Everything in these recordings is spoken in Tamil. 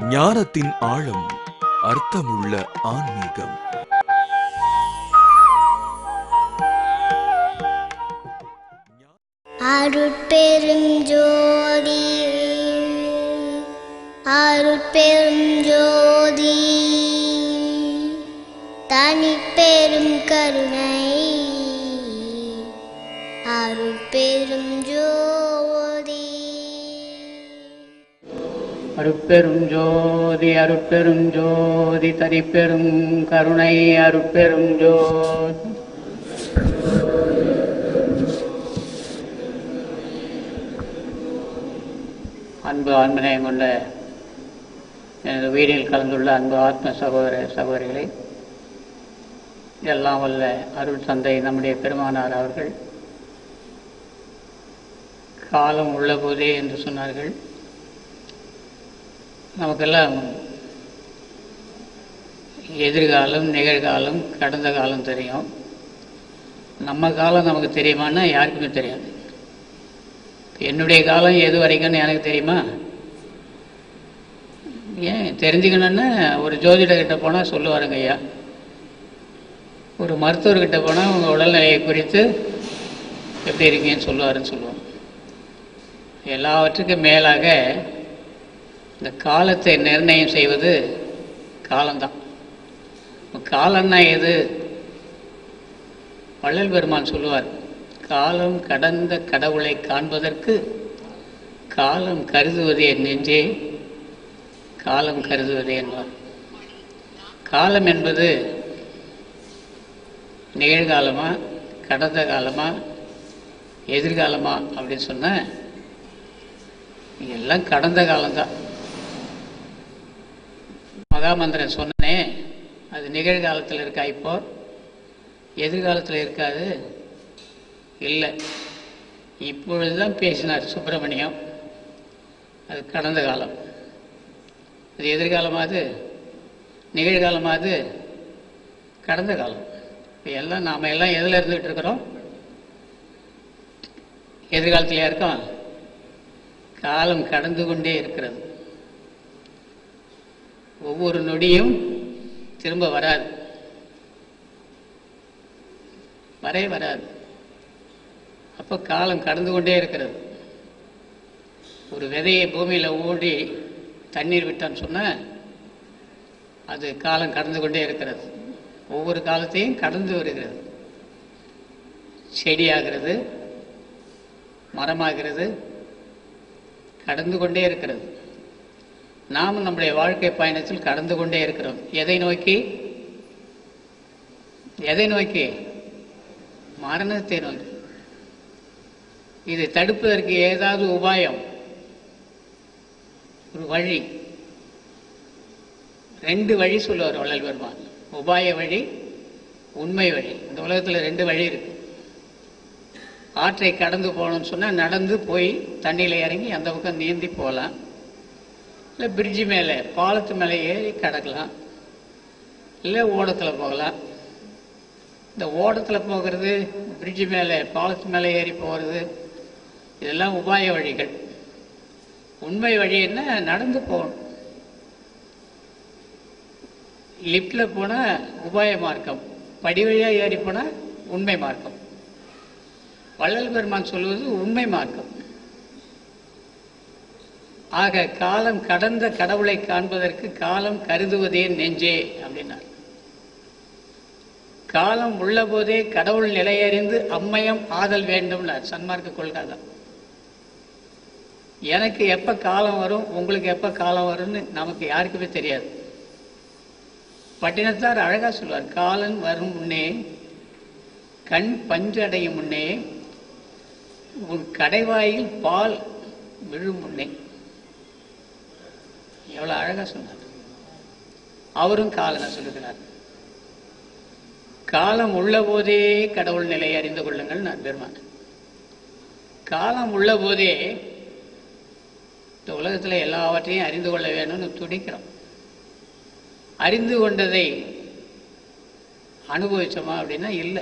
ஞானத்தின் ஆழம் அர்த்தமுள்ள ஆன்மீகம் அருட்பெரும் ஜோதி அருட்பெரும் ஜோதி தனிப்பெரும் கருணை அருட்பெரும் ஜோதி அருட்பெரும் ஜோதி அருட்பெரும் ஜோதி தனிப்பெரும் கருணை அருட்பெரும் ஜோதி அன்பு ஆன்மநேயம் கொண்ட எனது வீடில் கலந்துள்ள அன்பு ஆத்ம சகோதர சகோதரிகளை எல்லாம் வல்ல அருள் தந்தை நம்முடைய பெருமானார் அவர்கள் காலம் உள்ளபோதே என்று சொன்னார்கள் நமக்கெல்லாம் எதிர்காலம் நிகழ்காலம் கடந்த காலம் தெரியும் நம்ம காலம் நமக்கு தெரியுமான்னா யாருக்குமே தெரியாது என்னுடைய காலம் எது வரைக்கும்னு எனக்கு தெரியுமா ஏன் தெரிஞ்சுக்கணுன்னா ஒரு ஜோதிடர்கிட்ட போனால் சொல்லுவாருங்க ஐயா ஒரு மருத்துவர்கிட்ட போனால் உங்கள் உடல்நிலையை குறித்து எப்படி இருக்கீங்கன்னு சொல்லுவாருன்னு சொல்லுவோம் எல்லாவற்றுக்கும் மேலாக இந்த காலத்தை நிர்ணயம் செய்வது காலம்தான் காலம்னா எது வள்ளல் பெருமான் சொல்லுவார் காலம் கடந்த கடவுளை காண்பதற்கு காலம் கருதுவது என் நெஞ்சே காலம் கருதுவது என்பார் காலம் என்பது நிகழ்காலமா கடந்த காலமா எதிர்காலமா அப்படின்னு சொன்ன எல்லாம் கடந்த காலம்தான் மகாமந்திரன் சொன்னனே அது நிகழ்காலத்தில் இருக்கா இப்போ எதிர்காலத்தில் இருக்காது இல்லை இப்பொழுது தான் பேசினார் சுப்பிரமணியம் அது கடந்த காலம் அது எதிர்காலமாது நிகழ்காலமாது கடந்த காலம் இப்போ எல்லாம் நாம் எல்லாம் எதில் இருந்துகிட்டு இருக்கிறோம் எதிர்காலத்திலையா இருக்கோம் காலம் கடந்து கொண்டே இருக்கிறது ஒவ்வொரு நொடியும் திரும்ப வராது வரே வராது அப்போ காலம் கடந்து கொண்டே இருக்கிறது ஒரு விதையை பூமியில் ஊடி தண்ணீர் விட்டான்னு சொன்னால் அது காலம் கடந்து கொண்டே இருக்கிறது ஒவ்வொரு காலத்தையும் கடந்து வருகிறது செடியாகிறது மரமாகிறது கடந்து கொண்டே இருக்கிறது நாம் நம்முடைய வாழ்க்கை பயணத்தில் கடந்து கொண்டே இருக்கிறோம் எதை நோக்கி எதை நோக்கி மரணத்தை நோக்கி இதை தடுப்பதற்கு ஏதாவது உபாயம் ஒரு வழி ரெண்டு வழி சொல்லுவார் வள்ளல் பெருமான் உபாய வழி உண்மை வழி இந்த உலகத்தில் ரெண்டு வழி இருக்கு ஆற்றை கடந்து போகணும்னு சொன்னால் நடந்து போய் தண்ணியில் இறங்கி அந்த பக்கம் நீந்தி போகலாம் இல்லை பிரிட்ஜு மேலே பாலத்து மேலே ஏறி கடக்கலாம் இல்லை ஓடத்தில் போகலாம் இந்த ஓடத்தில் போகிறது பிரிட்ஜு மேலே பாலத்து மேலே ஏறி போகிறது இதெல்லாம் உபாய வழிகள் உண்மை வழி என்ன நடந்து போகணும் லிஃப்டில் போனால் உபாய மார்க்கம் படி வழியாக ஏறி போனால் உண்மை மார்க்கம் வள்ளல் பெருமான் சொல்வது உண்மை மார்க்கம் ஆக காலம் கடந்த கடவுளை காண்பதற்கு காலம் கருதுவதே நெஞ்சே அப்படின்னார் காலம் உள்ள போதே கடவுள் நிலையறிந்து அம்மயம் ஆதல் வேண்டும்னார் சன்மார்க்க கொள்கை தான் எனக்கு எப்ப காலம் வரும் உங்களுக்கு எப்ப காலம் வரும்னு நமக்கு யாருக்குமே தெரியாது பட்டினத்தார் அழகா சொல்வார் காலன் வரும் முன்னே கண் பஞ்சு அடையும் முன்னே உன் கடைவாயில் பால் விழும் முன்னே எவ்வளவு அழகா சொன்னார் அவரும் காலனை சொல்லுகிறார் காலம் உள்ள போதே கடவுள் நிலையை அறிந்து கொள்ளுங்கள் நான் பெருமான் காலம் உள்ள போதே இந்த உலகத்தில் எல்லாவற்றையும் அறிந்து கொள்ள வேணும்னு துடிக்கிறோம் அறிந்து கொண்டதை அனுபவிச்சோமா அப்படின்னா இல்லை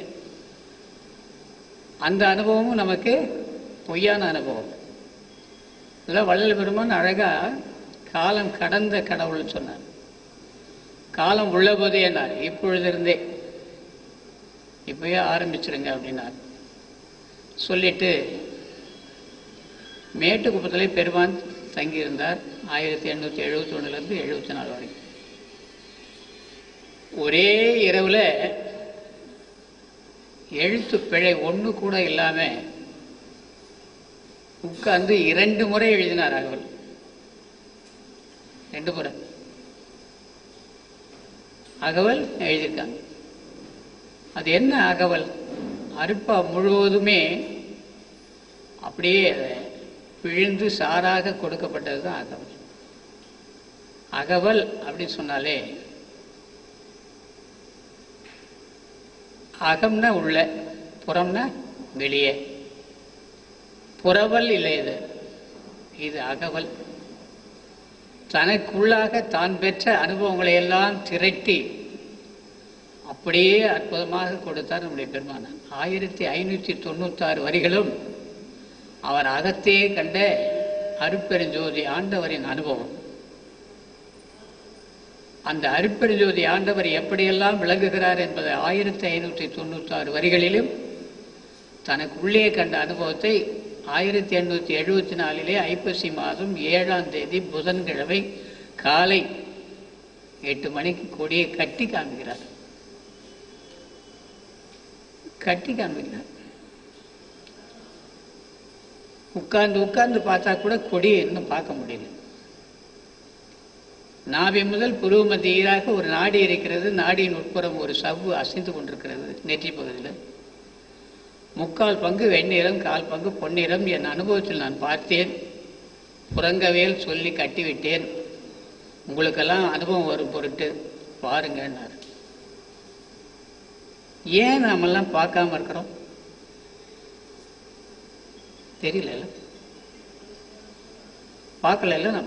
அந்த அனுபவமும் நமக்கு பொய்யான அனுபவம் இதில் வள்ளல் பெருமான் அழகா காலம் கடந்த கடவுள்னு சொன்னார் காலம் உள்ள போதே என்னார் இப்பொழுது இருந்தே இப்பயே ஆரம்பிச்சிருங்க அப்படின்னார் சொல்லிட்டு மேட்டுக்குப்பத்திலே பெருமான் தங்கியிருந்தார் ஆயிரத்தி எண்ணூற்றி எழுபத்தி ஒன்றுலேருந்து எழுபத்தி நாலு வரைக்கும் ஒரே இரவில் எழுத்து பிழை ஒன்று கூட இல்லாமல் உட்கார்ந்து இரண்டு முறை எழுதினார் அகவல் ரெண்டு முறை அகவல் எழுதியிருக்காங்க அது என்ன அகவல் அருப்பா முழுவதுமே அப்படியே அதை பிழிந்து சாராக கொடுக்கப்பட்டது தான் அகவல் அகவல் அப்படின்னு சொன்னாலே அகம்னா உள்ள புறம்னா வெளியே புறவல் இல்லை இது இது அகவல் தனக்குள்ளாக தான் பெற்ற அனுபவங்களை எல்லாம் திரட்டி அப்படியே அற்புதமாக கொடுத்தார் நம்முடைய பெருமானார் ஆயிரத்தி ஐநூற்றி தொண்ணூத்தாறு வரிகளும் அவர் அகத்தே கண்ட அருப்பெருஞ்சோதி ஆண்டவரின் அனுபவம் அந்த அருப்பெருஞ்சோதி ஆண்டவர் எப்படியெல்லாம் விளங்குகிறார் என்பதை ஆயிரத்தி ஐநூற்றி தொண்ணூத்தாறு வரிகளிலும் தனக்குள்ளே கண்ட அனுபவத்தை ஆயிரத்தி எண்ணூற்றி எழுபத்தி நாலிலே ஐப்பசி மாதம் ஏழாம் தேதி புதன்கிழமை காலை எட்டு மணிக்கு கொடியை கட்டி காண்கிறார் கட்டி காண்பிக்கிறார் உட்கார்ந்து உட்கார்ந்து பார்த்தா கூட கொடியை இன்னும் பார்க்க முடியல நாவி முதல் புருவ மத்தியராக ஒரு நாடி இருக்கிறது நாடியின் உட்புறம் ஒரு சவ்வு அசைந்து கொண்டிருக்கிறது நெற்றி பகுதியில் முக்கால் பங்கு வெண்ணிறம் கால் பங்கு பொன்னிறம் என் அனுபவத்தில் நான் பார்த்தேன் புறங்கவேல் சொல்லி கட்டிவிட்டேன் உங்களுக்கெல்லாம் அனுபவம் வரும் பொருட்டு பாருங்கன்னார் ஏன் நாமெல்லாம் பார்க்காம இருக்கிறோம் தெரியல பார்க்கல நம்ம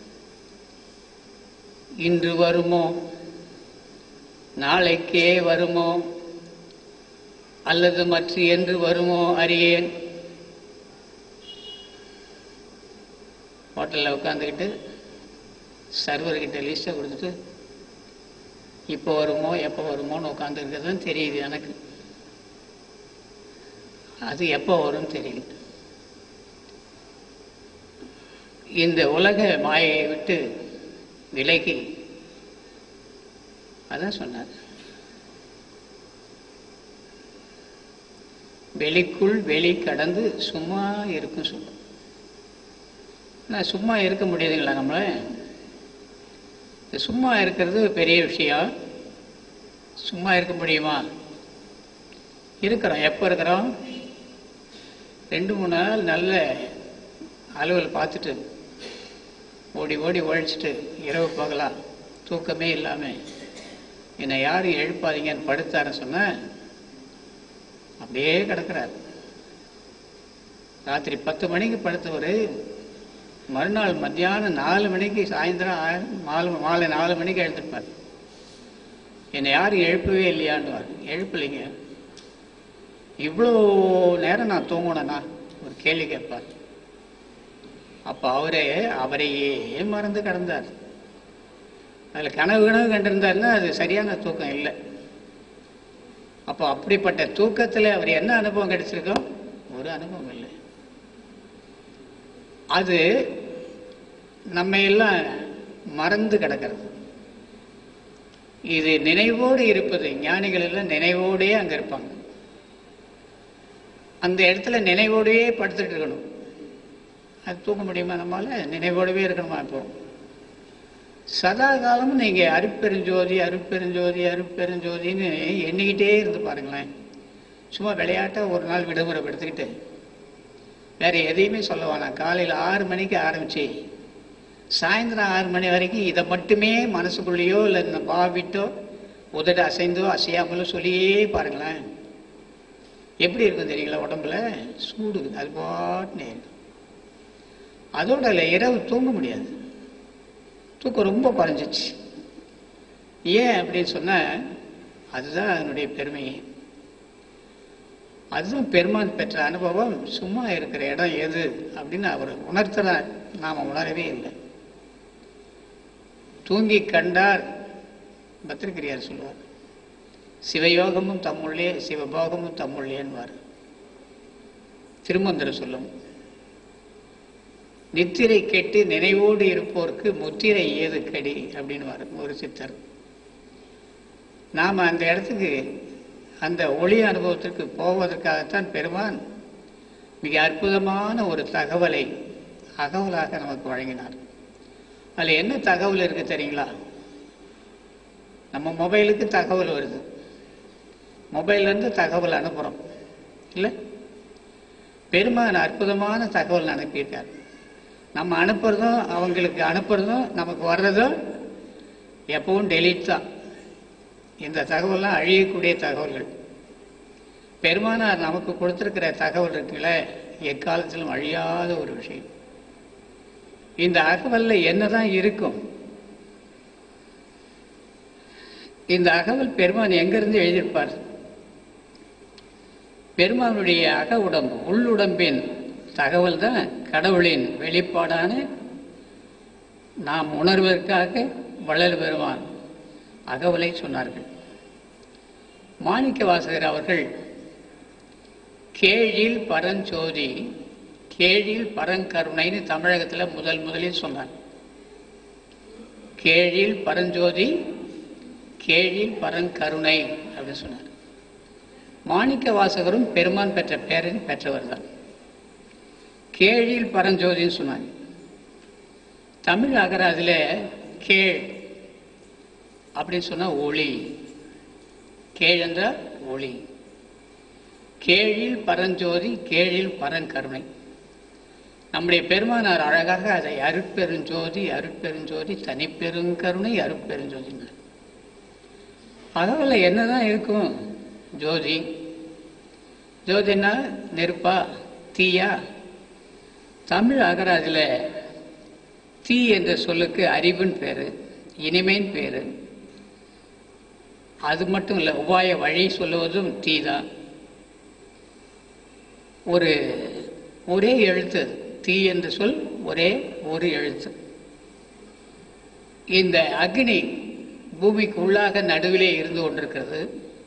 இன்று வருமோ நாளைக்கே வருமோ அல்லது மற்ற என்று வருமோ அறியேன் ஹோட்டலில் உட்காந்துக்கிட்டு சர்வர்கிட்ட லிஸ்ட்டை கொடுத்துட்டு இப்போ வருமோ எப்போ வருமோன்னு உட்காந்துருக்கிறது தான் தெரியுது எனக்கு அது எப்போ வரும்னு தெரியல இந்த உலக மாயை விட்டு விலகி அதான் சொன்னார் வெளிக்குள் வெளி கடந்து சும்மா இருக்கும் சும்மா நான் சும்மா இருக்க முடியுதுங்களா நம்மள இந்த சும்மா இருக்கிறது ஒரு பெரிய விஷயம் சும்மா இருக்க முடியுமா இருக்கிறோம் எப்போ இருக்கிறோம் ரெண்டு மூணு நாள் நல்ல அலுவல் பார்த்துட்டு ஓடி ஓடி உழைச்சிட்டு இரவு பகலாம் தூக்கமே இல்லாமல் என்னை யாரும் எழுப்பாதீங்கன்னு படுத்தாருன்னு சொன்னேன் அப்படியே கிடக்கிறார் ராத்திரி பத்து மணிக்கு படுத்தவர் மறுநாள் மத்தியானம் நாலு மணிக்கு சாயந்தரம் ஆ- மாலை மாலை நாலு மணிக்கு எழுந்திருப்பார் என்னை யாரும் எழுப்பவே இல்லையான்னுவார் எழுப்பலைங்க இவ்வளோ நேரம் நான் தூங்கணும்னா ஒரு கேள்வி கேட்பார் அப்போ அவரே அவரையே மறந்து கிடந்தார் அதில் கனவு கனவு கண்டிருந்தாருன்னா அது சரியான தூக்கம் இல்லை அப்போ அப்படிப்பட்ட தூக்கத்தில் அவர் என்ன அனுபவம் கிடைச்சிருக்கோ ஒரு அனுபவம் இல்லை அது நம்ம எல்லாம் மறந்து கிடக்கிறது இது நினைவோடு இருப்பது ஞானிகள் எல்லாம் நினைவோடே அங்கே இருப்பாங்க அந்த இடத்துல நினைவோடையே படுத்துட்டு இருக்கணும் அது தூங்க முடியுமா நம்மால நினைவோடவே இருக்கணுமா இப்போ சதா காலமும் நீங்கள் அருப்பெருஞ்சோதி அருப்பெருஞ்சோதி அருப்பெருஞ்சோதின்னு எண்ணிக்கிட்டே இருந்து பாருங்களேன் சும்மா விளையாட்டாக ஒரு நாள் விடுமுறை எடுத்துக்கிட்டு வேற எதையுமே சொல்ல வேணாம் காலையில் ஆறு மணிக்கு ஆரம்பிச்சு சாயந்தரம் ஆறு மணி வரைக்கும் இதை மட்டுமே மனசுக்குள்ளேயோ இல்லை இந்த பாவிட்டோ உதடு அசைந்தோ அசையாமலோ சொல்லியே பாருங்களேன் எப்படி இருக்கும் தெரியுங்களா உடம்புல சூடு அது பாட்டுனே இருக்கும் அதோட இல்லை இரவு தூங்க முடியாது தூக்கம் ரொம்ப குறைஞ்சிச்சு ஏன் அப்படின்னு சொன்னால் அதுதான் அதனுடைய பெருமை அதுதான் பெருமான் பெற்ற அனுபவம் சும்மா இருக்கிற இடம் எது அப்படின்னு அவர் உணர்த்துற நாம் உணரவே இல்லை தூங்கி கண்டார் பத்திரகிரியார் சொல்லுவார் சிவயோகமும் தம்முள்ளே சிவபோகமும் தம்முள்ளேன்வார் திருமந்திரம் சொல்லும் நித்திரை கெட்டு நினைவோடு இருப்போருக்கு முத்திரை ஏது கடி அப்படின்னு ஒரு சித்தர் நாம் அந்த இடத்துக்கு அந்த ஒளி அனுபவத்திற்கு போவதற்காகத்தான் பெருமான் மிக அற்புதமான ஒரு தகவலை அகவலாக நமக்கு வழங்கினார் அதில் என்ன தகவல் இருக்குது தெரியுங்களா நம்ம மொபைலுக்கு தகவல் வருது மொபைல்லேருந்து தகவல் அனுப்புகிறோம் இல்லை பெருமான் அற்புதமான தகவல் அனுப்பியிருக்கார் நம்ம அனுப்புறதும் அவங்களுக்கு அனுப்புறதும் நமக்கு வர்றதும் எப்பவும் டெலிட் தான் இந்த தகவல்லாம் அழியக்கூடிய தகவல்கள் பெருமானார் நமக்கு கொடுத்துருக்கிற தகவல் இருக்குல்ல எக்காலத்திலும் அழியாத ஒரு விஷயம் இந்த அகவல்ல என்னதான் இருக்கும் இந்த அகவல் பெருமான் எங்கிருந்து எழுதியிருப்பார் பெருமானுடைய அக உடம்பு உள்ளுடம்பின் தகவல் தான் கடவுளின் வெளிப்பாடான நாம் உணர்வதற்காக வள்ளல் பெருமான் அகவலை சொன்னார்கள் மாணிக்க வாசகர் அவர்கள் கேழில் பரஞ்சோதி கேழில் பரங்கருணைன்னு தமிழகத்தில் முதல் முதலில் சொன்னார் கேழில் பரஞ்சோதி கேழில் பரங்கருணை அப்படின்னு சொன்னார் மாணிக்க வாசகரும் பெருமான் பெற்ற பேரின் பெற்றவர் தான் கேழில் பரஞ்சோதின்னு சொன்னாங்க தமிழ் அகராதில் கேள் அப்படின்னு சொன்னால் ஒளி கேள் என்றால் ஒளி கேழில் பரஞ்சோதி கேழில் பரங்கருணை நம்முடைய பெருமானார் அழகாக அதை அருட்பெருஞ்சோதி அருட்பெருஞ்சோதி தனிப்பெருங்கருணை அருட்பெருஞ்சோதினார் பரவாயில்ல என்னதான் இருக்கும் ஜோதி ஜோதினா நெருப்பா தீயா தமிழ் அகராதில் தீ என்ற சொல்லுக்கு அறிவுன்னு பேர் இனிமைன்னு பேர் அது மட்டும் இல்லை உபாய வழி சொல்லுவதும் தீ தான் ஒரு ஒரே எழுத்து அது. தீ என்ற சொல் ஒரே ஒரு எழுத்து இந்த அக்னி பூமிக்கு உள்ளாக நடுவிலே இருந்து கொண்டிருக்கிறது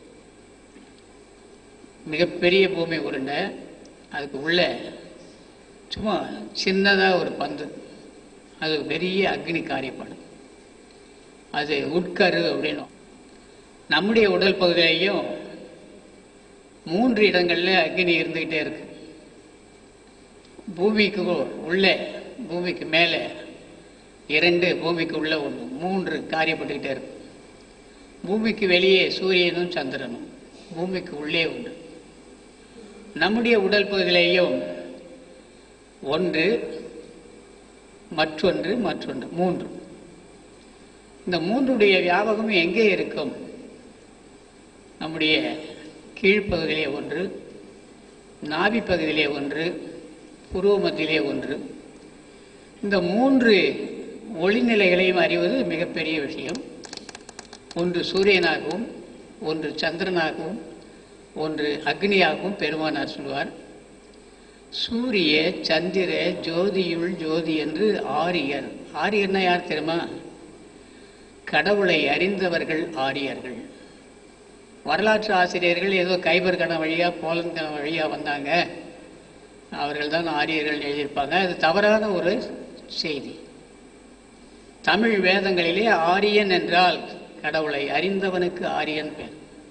மிகப்பெரிய பூமி உருண்டை அதுக்கு உள்ள சும்மா சின்னதாக ஒரு பந்து அது பெரிய அக்னி காரியப்படும் அது உட்கரு அப்படின்னும் நம்முடைய உடல் பகுதியிலையும் மூன்று இடங்கள்ல அக்னி இருந்துக்கிட்டே இருக்கு பூமிக்கு உள்ளே பூமிக்கு மேலே இரண்டு பூமிக்கு உள்ள ஒன்று மூன்று காரியப்பட்டுக்கிட்டே இருக்கு பூமிக்கு வெளியே சூரியனும் சந்திரனும் பூமிக்கு உள்ளே உண்டு நம்முடைய உடல் பகுதியிலேயும் ஒன்று மற்றொன்று மற்றொன்று மூன்று இந்த மூன்றுடைய வியாபகம் எங்கே இருக்கும் நம்முடைய கீழ்ப்பகுதியிலே ஒன்று நாபி பகுதியிலே ஒன்று புருவ மத்தியிலே ஒன்று இந்த மூன்று ஒளிநிலைகளையும் அறிவது மிகப்பெரிய விஷயம் ஒன்று சூரியனாகவும் ஒன்று சந்திரனாகவும் ஒன்று அக்னியாகவும் பெருமானார் சொல்வார் சூரிய சந்திர ஜோதியுள் ஜோதி என்று ஆரியர் ஆரியர்னா யார் தெரியுமா கடவுளை அறிந்தவர்கள் ஆரியர்கள் வரலாற்று ஆசிரியர்கள் ஏதோ கைபர் கணம் வழியா போலன் கணம் வழியா வந்தாங்க அவர்கள் தான் ஆரியர்கள் எழுதியிருப்பாங்க அது தவறான ஒரு செய்தி தமிழ் வேதங்களிலே ஆரியன் என்றால் கடவுளை அறிந்தவனுக்கு ஆரியன் பேர்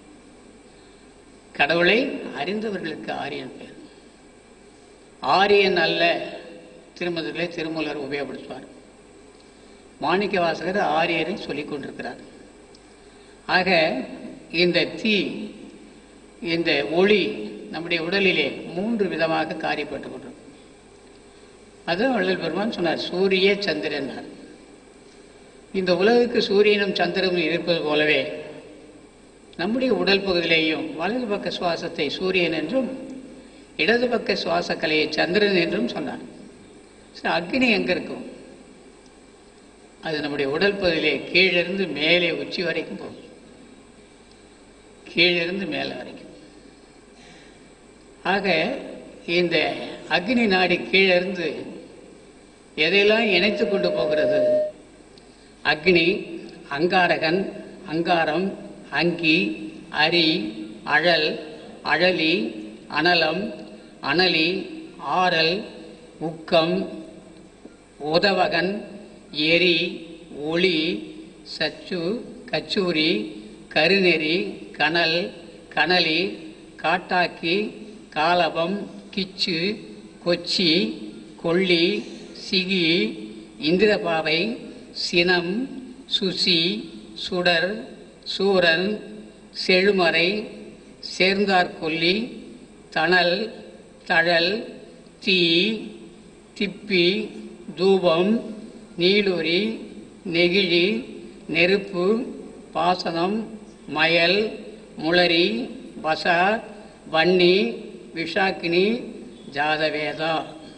கடவுளை அறிந்தவர்களுக்கு ஆரியன் பேர் ஆரியன் அல்ல திருமதிலே திருமூலர் உபயோகப்படுத்துவார் மாணிக்க வாசகர் ஆரியரை சொல்லிக் கொண்டிருக்கிறார் ஆக இந்த தீ இந்த ஒளி நம்முடைய உடலிலே மூன்று விதமாக காரியப்பட்டு கொண்டிருக்கும் அதுவும் வள்ளல் பெருமான் சொன்னார் சூரிய சந்திரனார் இந்த உலகுக்கு சூரியனும் சந்திரனும் இருப்பது போலவே நம்முடைய உடல் பகுதியிலேயும் வலது பக்க சுவாசத்தை சூரியன் என்றும் இடது பக்க சுவாச கலையை சந்திரன் என்றும் சொன்னார் சரி, அக்னி எங்க இருக்கும் அது நம்முடைய உடல் பகுதியிலே கீழிருந்து மேலே உச்சி வரைக்கும் போகும் கீழிருந்து மேலே வரைக்கும் ஆக இந்த அக்னி நாடி கீழிருந்து எதையெல்லாம் இணைத்து கொண்டு போகிறது அக்னி அங்காரகன் அங்காரம் அங்கி அரி அழல் அழலி அனலம் அனலி ஆரல் உக்கம் உதவகன் எரி ஒளி சச்சு கச்சூரி கருநெறி கனல் கனலி காட்டாக்கி காலபம் கிச்சு கொச்சி கொள்ளி சிகி இந்திரபாவை சினம் சுசி சுடர் சூரன் செழுமறை சேர்ந்தார்கொல்லி தணல் தழல் தீ திப்பி தூபம் நீலுரி நெகிழி நெருப்பு பாசனம் மயல் முளரி பசா வன்னி விஷாக்கினி ஜாதவேதா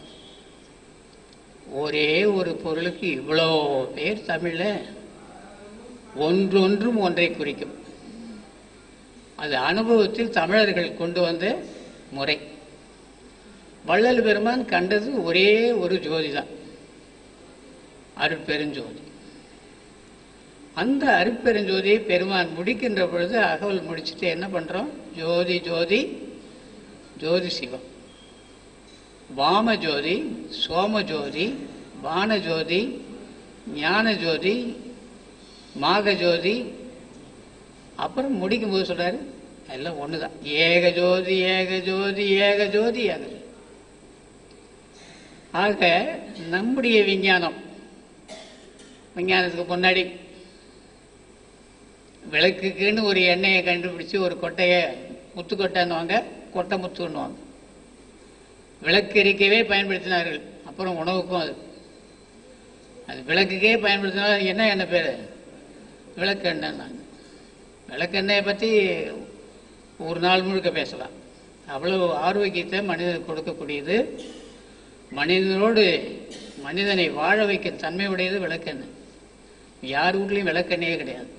ஒரே ஒரு பொருளுக்கு இவ்வளோ பேர் தமிழில் ஒன்றொன்றும் ஒன்றை குறிக்கும் அது அனுபவத்தில் தமிழர்கள் கொண்டு வந்த முறை வள்ளல் பெருமான் கண்டது ஒரே ஒரு ஜோதி தான் அருட்பெருஞ்சோதி அந்த அருட்பெருஞ்சோதியை பெருமான் முடிக்கின்ற பொழுது அகவல் முடிச்சுட்டு என்ன பண்றோம் ஜோதி ஜோதி ஜோதி சிவம் வாம ஜோதி சோம ஜோதி வான ஜோதி ஞான ஜோதி மாக ஜோதி அப்புறம் முடிக்கும் போது சொல்றாரு எல்லாம் ஒண்ணுதான் ஏக ஜோதி ஏக ஜோதி ஏக ஜோதி ஏக ஜோதி ஆக நம்முடைய விஞ்ஞானம் விஞ்ஞானத்துக்கு முன்னாடி விளக்குக்குன்னு ஒரு எண்ணெயை கண்டுபிடிச்சு ஒரு கொட்டையை முத்து கொட்டைன்னுவாங்க கொட்டை முத்துன்னுவாங்க விளக்கு எரிக்கவே பயன்படுத்தினார்கள் அப்புறம் உணவுக்கும் அது அது விளக்குக்கே பயன்படுத்தினா என்ன எண்ணெய் பேர் விளக்கெண்ணெய் விளக்கெண்ணெயை பற்றி ஒரு நாள் முழுக்க பேசலாம் அவ்வளவு ஆரோக்கியத்தை மனிதனுக்கு கொடுக்கக்கூடியது மனிதனோடு மனிதனை வாழ வைக்கும் தன்மை உடையது விளக்கெண்ணெய் யார் வீட்லையும் விளக்கெண்ணெயே கிடையாது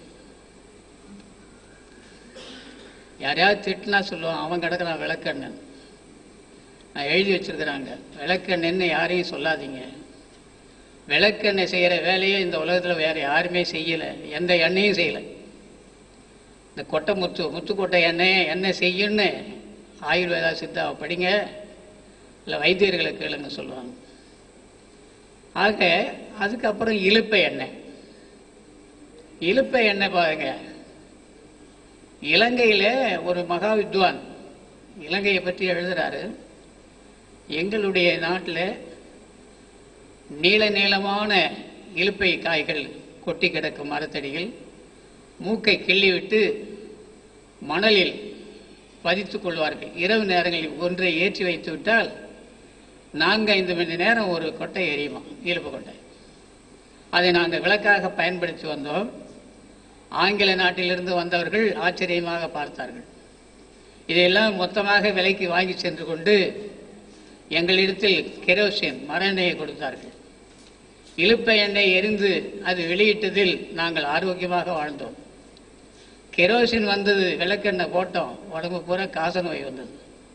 யாரையாவது திட்டினா சொல்லுவான் அவன் கிடக்கிறான் விளக்கெண்ணெய் நான் எழுதி வச்சிருக்கிறாங்க விளக்கெண்ணெய்ன்னு யாரையும் சொல்லாதீங்க விளக்கெண்ணெய் செய்கிற வேலையை இந்த உலகத்தில் வேற யாருமே செய்யலை எந்த எண்ணெயும் செய்யலை இந்த கொட்டை முத்து முத்துக்கொட்டை எண்ணெய் எண்ணெய் செய்யுன்னு ஆயுர்வேதா சித்தாவை படிங்க இல்லை வைத்தியர்களை கேளுங்க சொல்லுவாங்க ஆக அதுக்கப்புறம் இலுப்பை எண்ணெய் இலுப்பை எண்ணெய் பாருங்க இலங்கையில் ஒரு மகா வித்வான் இலங்கையை பற்றி எழுதுறாரு எங்களுடைய நாட்டில் நீள நீளமான இலுப்பை காய்கள் கொட்டி கிடக்கும் மரத்தடியில் மூக்கை கிள்ளிவிட்டு மணலில் பதித்துக் கொள்வார்கள் இரவு நேரங்களில் ஒன்றை ஏற்றி வைத்து விட்டால் நான்கு ஐந்து மணி நேரம் ஒரு கொட்டை எரியுமா இலுப்பு கொட்டை அதை நாங்கள் விளக்காக பயன்படுத்தி வந்தோம் ஆங்கில நாட்டிலிருந்து வந்தவர்கள் ஆச்சரியமாக பார்த்தார்கள் இதையெல்லாம் மொத்தமாக விலைக்கு வாங்கி சென்று கொண்டு எங்களிடத்தில் கெரோசின் மர எண்ணெயை கொடுத்தார்கள் இலுப்பை எண்ணெய் எரிந்து அது வெளியிட்டதில் நாங்கள் ஆரோக்கியமாக வாழ்ந்தோம் கெரோசின் வந்தது விளக்கெண்ணெய் போட்டோம் உடம்பு பூரா காச நோய் வந்தது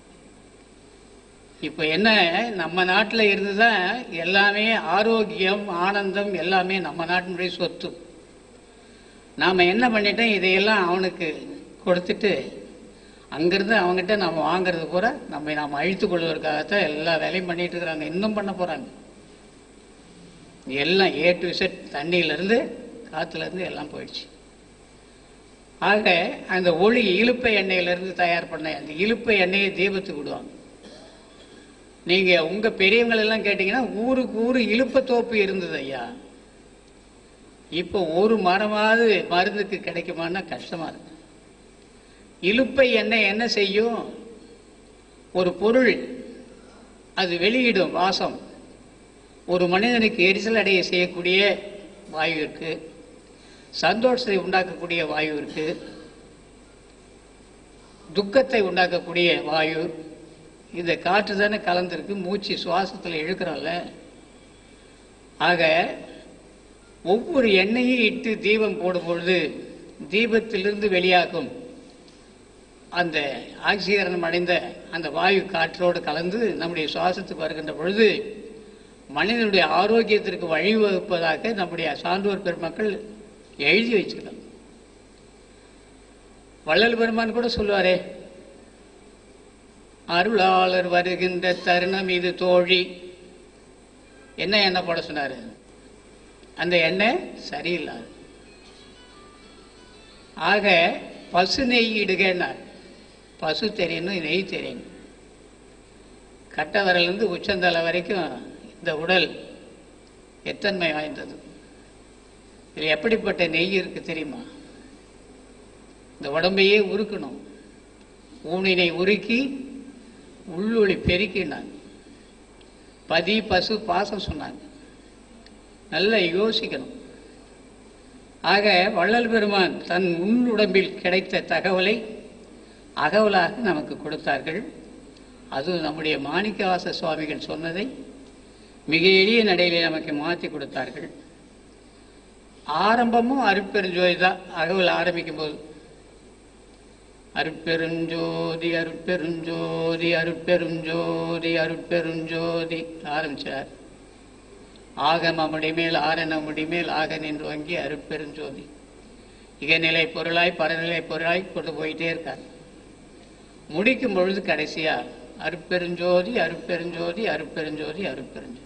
இப்போ என்ன நம்ம நாட்டில் இருந்து தான் எல்லாமே ஆரோக்கியம் ஆனந்தம் எல்லாமே நம்ம நாட்டினுடைய சொத்து நாம் என்ன பண்ணிட்டோம் இதையெல்லாம் அவனுக்கு கொடுத்துட்டு அங்கேருந்து அவங்ககிட்ட நம்ம வாங்குறது பூரா நம்ம நாம் அழித்து கொள்வதற்காகத்தான் எல்லா வேலையும் பண்ணிட்டு இருக்கிறாங்க இன்னும் பண்ண போகிறாங்க எல்லாம் ஏ டு செட் தண்ணியிலேருந்து காற்றுலேருந்து எல்லாம் போயிடுச்சு ஆக அந்த ஒளி இலுப்பை எண்ணெயிலிருந்து தயார் பண்ண அந்த இலுப்பை எண்ணெயை தீபத்துக்கு விடுவாங்க நீங்கள் உங்கள் பெரியவங்கள் எல்லாம் கேட்டிங்கன்னா ஊருக்கு ஊரு இலுப்பை தோப்பு இருந்தது ஐயா இப்போ ஒரு மரமாவது மருந்துக்கு கிடைக்குமான்னா கஷ்டமா இருக்கு இலுப்பை எண்ணெய் என்ன செய்யும் ஒரு பொருள் அது வெளியிடும் வாசம் ஒரு மனிதனுக்கு எரிச்சல் அடைய செய்யக்கூடிய வாயு இருக்கு சந்தோஷத்தை உண்டாக்கக்கூடிய வாயு இருக்கு துக்கத்தை உண்டாக்கக்கூடிய வாயு இந்த காற்று தானே கலந்துருக்கு மூச்சு சுவாசத்தில் இழுக்கிறோம்ல ஆக ஒவ்வொரு எண்ணெயும் இட்டு தீபம் போடும் பொழுது தீபத்திலிருந்து வெளியாகும் அந்த ஆக்சிகரணம் அடைந்த அந்த வாயு காற்றோடு கலந்து நம்முடைய சுவாசத்துக்கு வருகின்ற பொழுது மனிதனுடைய ஆரோக்கியத்திற்கு வழிவகுப்பதாக நம்முடைய சான்றோர் பெருமக்கள் எழுதி வச்சிருக்காங்க வள்ளல் பெருமான் கூட சொல்லுவாரே அருளாளர் வருகின்ற தருணம் இது தோழி என்ன எண்ணெய் போட சொன்னாரு அந்த எண்ணெய் சரியில்லாது ஆக பசு நெய் இடுகன்னார் பசு தெரியணும் நெய் தெரியணும் கட்ட விரலிருந்து உச்சந்தலை வரைக்கும் இந்த உடல் எத்தன்மை வாய்ந்தது இதில் எப்படிப்பட்ட நெய் இருக்கு தெரியுமா இந்த உடம்பையே உருக்கணும் ஊனினை உருக்கி உள்ளொளி பெருக்கினாங்க பதி பசு பாசம் சொன்னாங்க நல்லா யோசிக்கணும் ஆக வள்ளல் பெருமான் தன் உள்ளுடம்பில் கிடைத்த தகவலை அகவலாக நமக்கு கொடுத்தார்கள் அது நம்முடைய மாணிக்கவாச சுவாமிகள் சொன்னதை மிக எளிய நடையிலே நமக்கு மாற்றி கொடுத்தார்கள் ஆரம்பமும் அருட்பெருஞ்சோதி தான் அகவல் ஆரம்பிக்கும் போது அருட்பெருஞ்சோதி அருட்பெருஞ்சோதி அருட்பெருஞ்சோதி அருட்பெருஞ்சோதி ஆரம்பிச்சார் ஆகம முடிமேல் ஆரண முடிமேல் ஆக நின்று வங்கி அருட்பெருஞ்சோதி இகநிலை பொருளாய் பரநிலை பொருளாய் கொண்டு போயிட்டே இருக்கார் முடிக்கும் பொழுது கடைசியா அருட்பெருஞ்சோதி அருட்பெருஞ்சோதி அருட்பெருஞ்சோதி அருட்பெருஞ்சோதி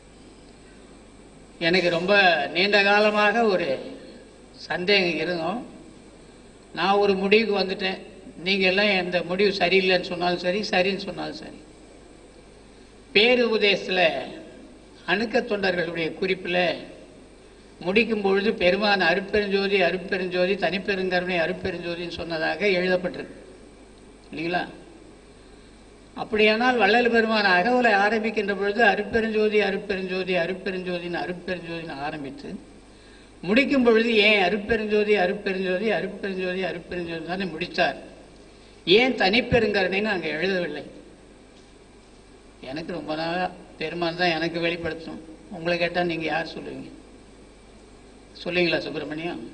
எனக்கு ரொம்ப நீண்ட காலமாக ஒரு சந்தேகம் இருந்தோம் நான் ஒரு முடிவுக்கு வந்துட்டேன் நீங்க எல்லாம் எந்த முடிவு சரியில்லைன்னு சொன்னாலும் சரி சரின்னு சொன்னாலும் சரி பேரு உபதேசத்தில் அணுக்க தொண்டர்களுடைய குறிப்பில் முடிக்கும் பொழுது பெருமான் அருட்பெருஞ்சோதி அருட்பெருஞ்சோதி தனிப்பெருங்கருணை அருட்பெருஞ்சோதின்னு சொன்னதாக எழுதப்பட்டிருக்கு இல்லைங்களா அப்படியானால் வள்ளல் பெருமான் அகவலை ஆரம்பிக்கின்ற பொழுது அருட்பெருஞ்சோதி அருட்பெருஞ்சோதி அருட்பெருஞ்சோதின்னு அருட்பெருஞ்சோதின்னு ஆரம்பித்து முடிக்கும் பொழுது ஏன் அருட்பெருஞ்சோதி அருட்பெருஞ்சோதி அருட்பெருஞ்சோதி அருட்பெருஞ்சோதி தானே முடித்தார் ஏன் தனிப்பெருங்கருணைன்னு அங்கே எழுதவில்லை எனக்கு ரொம்ப நாளா பெருமான் தான் எனக்கு வெளிப்படுத்தணும் உங்களை கேட்டால் நீங்கள் யார் சொல்லுவீங்க சொல்லுவீங்களா சுப்பிரமணியம்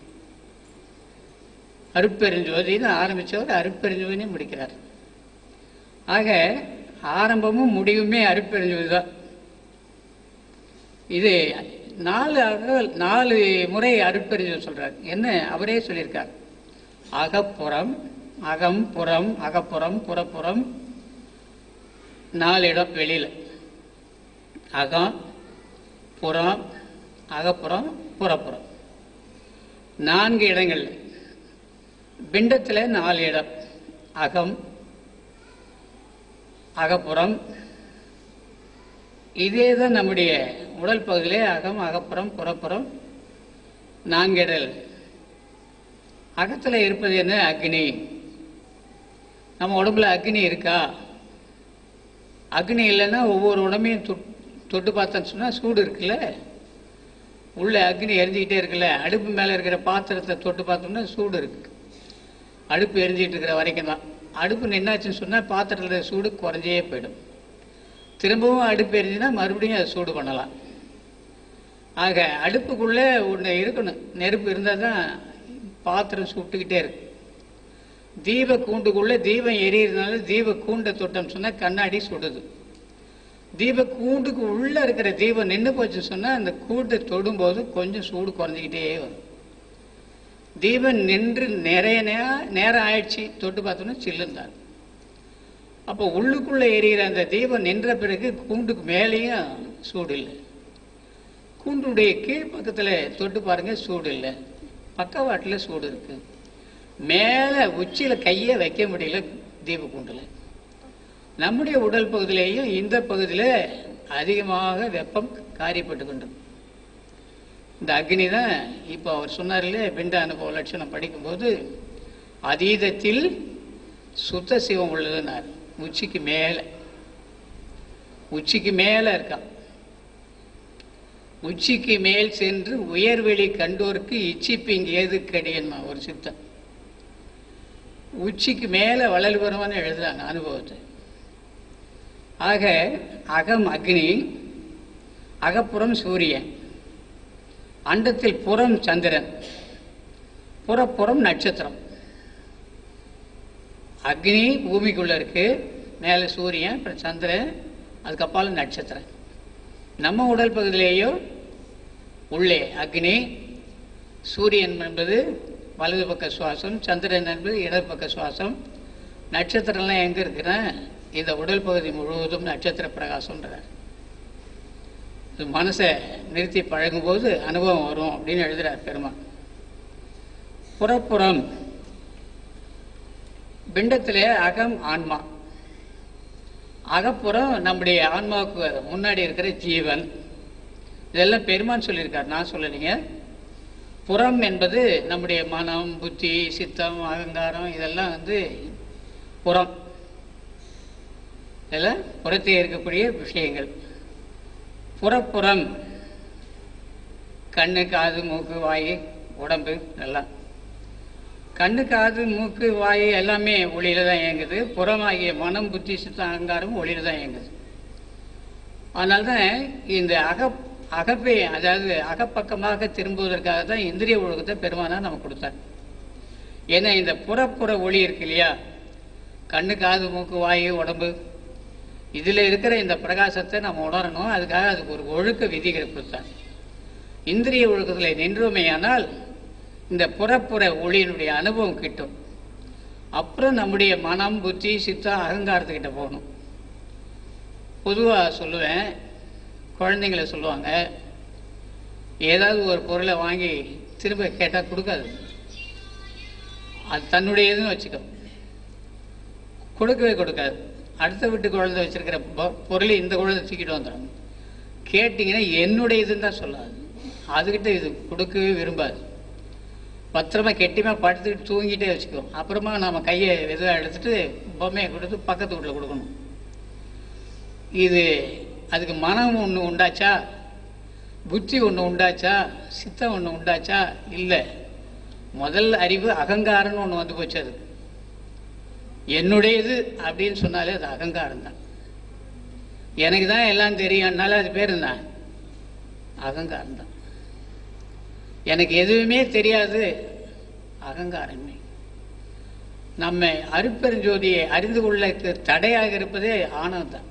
அருட்பெருஞ்சோதின்னு ஆரம்பித்தவர் அருட்பெருஞ்சோதினே முடிக்கிறார் ஆக ஆரம்பமும் முடிவுமே அருட்பெருஞ்சோதி தான் இது நாலு அகல் நாலு முறை அருட்பெருஞ்சோதி சொல்றார் என்ன அவரே சொல்லியிருக்கார் அகப்புறம் அகம் புறம் அகப்புறம் புறப்புறம் நாலு இடம் வெளியில அகம் புறம் அகப்புறம் புறப்புறம் நான்கு இடங்கள் பிண்டத்தில் நாலு இடம் அகம் அகப்புறம் இதே தான் நம்முடைய உடல் பகுதியிலே அகம் அகப்புறம் புறப்புறம் நான்கு இடல் அகத்தில் இருப்பது என்ன அக்னி நம்ம உடம்புல அக்னி இருக்கா அக்னி இல்லைன்னா ஒவ்வொரு உடம்பையும் தொட்- தொட்டு பார்த்தோன்னு சொன்னால் சூடு இருக்குல்ல உள்ள அக்னி எரிஞ்சிக்கிட்டே இருக்குல்ல அடுப்பு மேலே இருக்கிற பாத்திரத்தை தொட்டு பார்த்தோம்னா சூடு இருக்கு அடுப்பு எரிஞ்சிட்டு இருக்கிற வரைக்கும் தான் அடுப்பு நின்னாச்சுன்னு சொன்னால் பாத்திரத்தில் சூடு குறைஞ்சே போயிடும் திரும்பவும் அடுப்பு எரிஞ்சுன்னா மறுபடியும் அதை சூடு பண்ணலாம் ஆக அடுப்புக்குள்ளே ஒன்று இருக்கணும் நெருப்பு இருந்தால் தான் பாத்திரம் சுட்டுக்கிட்டே இருக்கு தீப கூண்டுக்குள்ளே தீபம் எரியறதுனால தீப கூண்டை தொட்டோம்னு சொன்னால் கண்ணாடி சுடுது தீப கூண்டுக்கு உள்ளே இருக்கிற தீபம் நின்று போச்சுன்னு சொன்னால் அந்த கூட்டை தொடும்போது கொஞ்சம் சூடு குறைஞ்சிக்கிட்டே வரும் தீபம் நின்று நிறைய நேரம் நேரம் ஆயிடுச்சு தொட்டு பார்த்தோன்னா சில்லுந்தார் அப்போ உள்ளுக்குள்ளே எரியிற அந்த தீபம் நின்ற பிறகு கூண்டுக்கு மேலேயும் சூடு இல்லை கூண்டுடைய கீழ்ப்பக்கத்தில் தொட்டு பாருங்க சூடு இல்லை பக்கவாட்டில் சூடு இருக்கு மேலே உச்சியில் கையை வைக்க முடியல தீப கூண்டில் நம்முடைய உடல் பகுதியிலேயும் இந்த பகுதியில் அதிகமாக வெப்பம் காரியப்பட்டு கொண்டிருக்கு இந்த அக்னி தான் இப்போ அவர் சொன்னார்ல பிண்ட அனுபவ லட்சணம் படிக்கும்போது அதீதத்தில் சுத்த சிவம் உள்ளதுன்னார் உச்சிக்கு மேலே உச்சிக்கு மேலே இருக்கான் உச்சிக்கு மேல் சென்று உயர்வெளி கண்டோருக்கு இச்சிப்பிங் ஏது கடியன்மா ஒரு சித்தம் உச்சிக்கு மேலே வளல் வருவான்னு எழுதுறாங்க அனுபவத்தை ஆக அகம் அக்னி அகப்புறம் சூரியன் அண்டத்தில் புறம் சந்திரன் புறப்புறம் நட்சத்திரம் அக்னி பூமிக்குள்ள இருக்கு மேலே சூரியன் அப்புறம் சந்திரன் அதுக்கப்பாலும் நட்சத்திரம் நம்ம உடல் பகுதியிலேயோ உள்ளே அக்னி சூரியன் என்பது வலது பக்க சுவாசம் சந்திரன் என்பது இடது பக்க சுவாசம் நட்சத்திரம்லாம் எங்கே இருக்குன்னா இந்த உடல் பகுதி முழுவதும் நட்சத்திர பிரகாசம்ன்றார் இது மனசை நிறுத்தி பழகும்போது அனுபவம் வரும் அப்படின்னு எழுதுறார் பெருமான் புறப்புறம் பிண்டத்திலே அகம் ஆன்மா அகப்புறம் நம்முடைய ஆன்மாவுக்கு முன்னாடி இருக்கிற ஜீவன் இதெல்லாம் பெருமான் சொல்லியிருக்கார் நான் சொல்லலைங்க புறம் என்பது நம்முடைய மனம் புத்தி சித்தம் அகங்காரம் இதெல்லாம் வந்து புறம் இதெல்லாம் புறத்தே இருக்கக்கூடிய விஷயங்கள் புறப்புறம் கண்ணு காது மூக்கு வாய் உடம்பு எல்லாம் கண்ணு காது மூக்கு வாய் எல்லாமே ஒளியில தான் இயங்குது புறமாகிய மனம் புத்தி சித்தம் அகங்காரம் ஒளியில தான் இயங்குது அதனால தான் இந்த அக அகப்பை அதாவது அகப்பக்கமாக திரும்புவதற்காக தான் இந்திரிய ஒழுக்கத்தை பெருமானா நமக்கு கொடுத்தார் ஏன்னா இந்த புறப்புற ஒளி இருக்கு இல்லையா கண்ணு காது மூக்கு வாய் உடம்பு இதில் இருக்கிற இந்த பிரகாசத்தை நம்ம உணரணும் அதுக்காக அதுக்கு ஒரு ஒழுக்க விதிகள் கொடுத்தார் இந்திரிய ஒழுக்கத்தில் நின்றோமேயானால் இந்த புறப்புற ஒளியினுடைய அனுபவம் கிட்டும் அப்புறம் நம்முடைய மனம் புத்தி சித்தம் அகங்காரத்துக்கிட்ட போகணும் பொதுவாக சொல்லுவேன் குழந்தைங்கள சொல்லுவாங்க ஏதாவது ஒரு பொருளை வாங்கி திரும்ப கேட்டால் கொடுக்காது அது தன்னுடையதுன்னு வச்சுக்கோ கொடுக்கவே கொடுக்காது அடுத்த வீட்டு குழந்தை வச்சிருக்கிற பொ- பொருளை இந்த குழந்தை தூக்கிட்டு வந்துடும் கேட்டிங்கன்னா என்னுடையதுன்னு தான் சொல்லாது அதுகிட்ட இது கொடுக்கவே விரும்பாது பத்திரமா கெட்டிமா படுத்துக்கிட்டு தூங்கிட்டே வச்சுக்கோ அப்புறமா நம்ம கையை எதுவாக எடுத்துட்டு பொம்மையை கொடுத்து பக்கத்து வீட்டில் கொடுக்கணும் இது அதுக்கு மனம் ஒன்று உண்டாச்சா புத்தி ஒன்று உண்டாச்சா சித்தம் ஒன்று உண்டாச்சா இல்லை முதல் அறிவு அகங்காரம்னு ஒன்று வந்து போச்சு அது என்னுடையது அப்படின்னு சொன்னாலே அது அகங்காரம் தான் எனக்கு தான் எல்லாம் தெரியும்னால அது பேர் என்ன அகங்காரம் தான் எனக்கு எதுவுமே தெரியாது அகங்காரமே நம்மை அருப்பெருஞ்சோதியை அறிந்து கொள்ள தடையாக இருப்பதே ஆணவம் தான்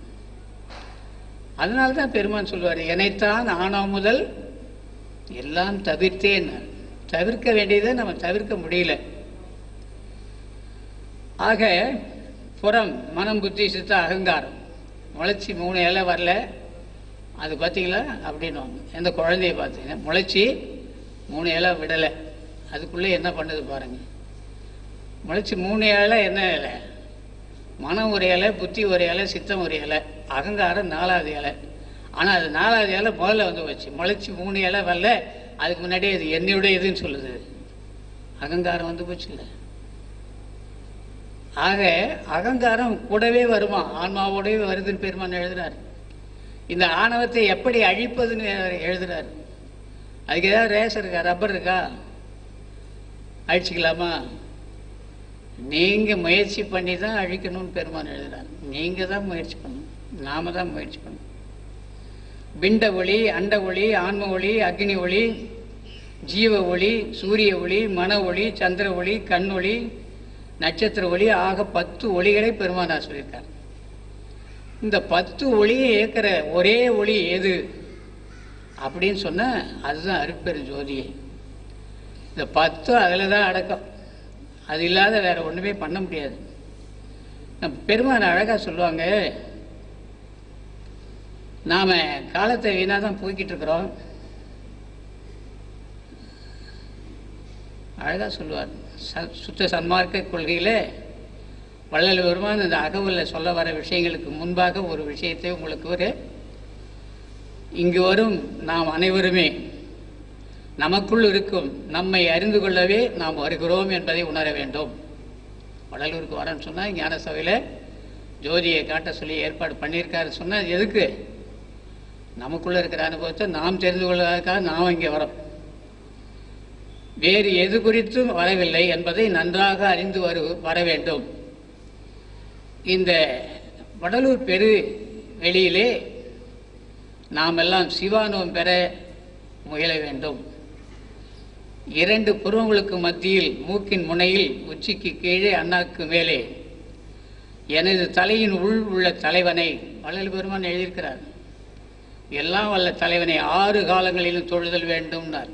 அதனால தான் பெருமான் சொல்லுவார் என்னைத்தான் ஆணவம் முதல் எல்லாம் தவிர்த்தேன் தவிர்க்க வேண்டியதை நம்ம தவிர்க்க முடியல ஆக புறம் மனம் புத்தி சித்த அகங்காரம் முளைச்சி மூணு இலை வரல அது பார்த்தீங்களா அப்படின்னு எந்த குழந்தைய பார்த்தீங்கன்னா முளைச்சி மூணு இலை விடலை அதுக்குள்ளே என்ன பண்ணுது பாருங்க முளைச்சி மூணு இலை என்ன இலை மனம் ஒரு இலை புத்தி ஒரு இலை சித்தம் ஒரு இலை அகங்காரம் நாலாவது இலை ஆனால் அது நாலாவது இலை முதல்ல வந்து வச்சு முளைச்சி மூணு இலை வரல அதுக்கு முன்னாடியே அது என்னுடையதுன்னு சொல்லுது அகங்காரம் வந்து போச்சு இல்லை ஆக அகங்காரம் கூடவே வருமா ஆன்மாவோடவே வருதுன்னு பெருமான் எழுதுறார் இந்த ஆணவத்தை எப்படி அழிப்பதுன்னு எழுதுறார் அதுக்கு ஏதாவது ரேஸ் இருக்கா ரப்பர் இருக்கா அழிச்சிக்கலாமா நீங்க முயற்சி பண்ணி தான் அழிக்கணும்னு பெருமான் எழுதுறார் நீங்க தான் முயற்சி பண்ணணும் நாம தான் முயற்சி பண்ணணும் பிண்ட ஒளி அண்ட ஒளி ஆன்ம ஒளி அக்னி ஒளி ஜீவ ஒளி சூரிய ஒளி மன ஒளி சந்திர ஒளி கண் ஒளி நட்சத்திர ஒளி ஆக பத்து ஒளிகளை பெருமானார் சொல்லியிருக்கார் இந்த பத்து ஒளியை இயக்கிற ஒரே ஒளி எது அப்படின்னு சொன்னா அதுதான் அருட்பெரும் ஜோதியை இந்த பத்தும் அதில் தான் அடக்கம் அது இல்லாத வேற ஒண்ணுமே பண்ண முடியாது நம்ம பெருமான் அழகா சொல்லுவாங்க நாம காலத்தை வீணாக தான் போய்கிட்டு இருக்கிறோம் அழகா சொல்லுவார் ச- சுத்த சன்மார்க்க கொள்கையில வள்ளல் பெருமான் இந்த அகவல்ல சொல்ல வர விஷயங்களுக்கு முன்பாக ஒரு விஷயத்தை உங்களுக்கு ஒரு இங்கு வரும் நாம் அனைவருமே நமக்குள் இருக்கும் நம்மை அறிந்து கொள்ளவே நாம் வருகிறோம் என்பதை உணர வேண்டும் வடலூருக்கு வரேன்னு சொன்னால் ஞான சபையில் ஜோதியை காட்ட சொல்லி ஏற்பாடு பண்ணியிருக்காரு சொன்னால் எதுக்கு நமக்குள்ள இருக்கிற அனுபவத்தை நாம் தெரிந்து கொள்வதற்காக நாம் இங்கே வரோம் வேறு எது குறித்தும் வரவில்லை என்பதை நன்றாக அறிந்து வரு வர வேண்டும் இந்த வடலூர் பெரு வெளியிலே நாம் எல்லாம் சிவானுவம் பெற முயல வேண்டும் இரண்டு புருவங்களுக்கு மத்தியில் மூக்கின் முனையில் உச்சிக்கு கீழே அண்ணாக்கு மேலே எனது தலையின் உள் உள்ள தலைவனை வள்ளல் பெருமான் எழுதியிருக்கிறார் எல்லாம் வல்ல தலைவனை ஆறு காலங்களிலும் தொழுதல் வேண்டும்னார்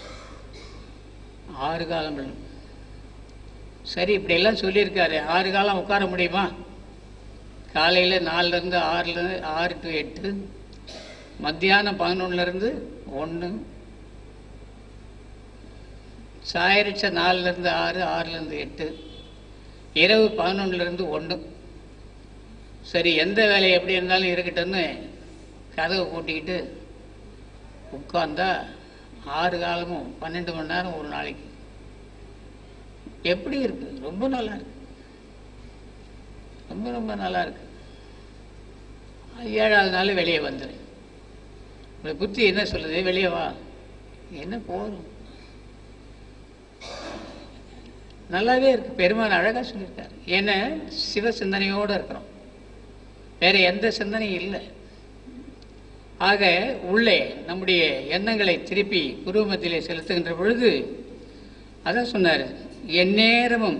ஆறு காலங்கள் சரி இப்படி எல்லாம் சொல்லியிருக்காரு ஆறு காலம் உட்கார முடியுமா காலையில் நாலுலேருந்து ஆறுலேருந்து ஆறு டு எட்டு மத்தியானம் பதினொன்றுலேருந்து ஒன்று சாயரிச்ச நாலுலேருந்து ஆறு ஆறுலேருந்து எட்டு இரவு பதினொன்றுலேருந்து ஒன்று சரி எந்த வேலை எப்படி இருந்தாலும் இருக்கட்டும்னு கதவை பூட்டிக்கிட்டு உட்கார்ந்தா ஆறு காலமும் பன்னெண்டு மணி நேரம் ஒரு நாளைக்கு எப்படி இருக்கு ரொம்ப நல்லா இருக்கு ரொம்ப ரொம்ப நல்லா இருக்கு ஏழாவது நாள் வெளியே வந்துடு உங்க புத்தி என்ன சொல்லுது வெளியே வா என்ன போதும் நல்லாவே இருக்கு பெருமான் அழகா சொல்லியிருக்காரு ஏன்னா சிவ சிந்தனையோடு இருக்கிறோம் வேற எந்த சிந்தனையும் இல்லை ஆக உள்ளே நம்முடைய எண்ணங்களை திருப்பி குருமத்திலே செலுத்துகின்ற பொழுது அதான் சொன்னார் எந்நேரமும்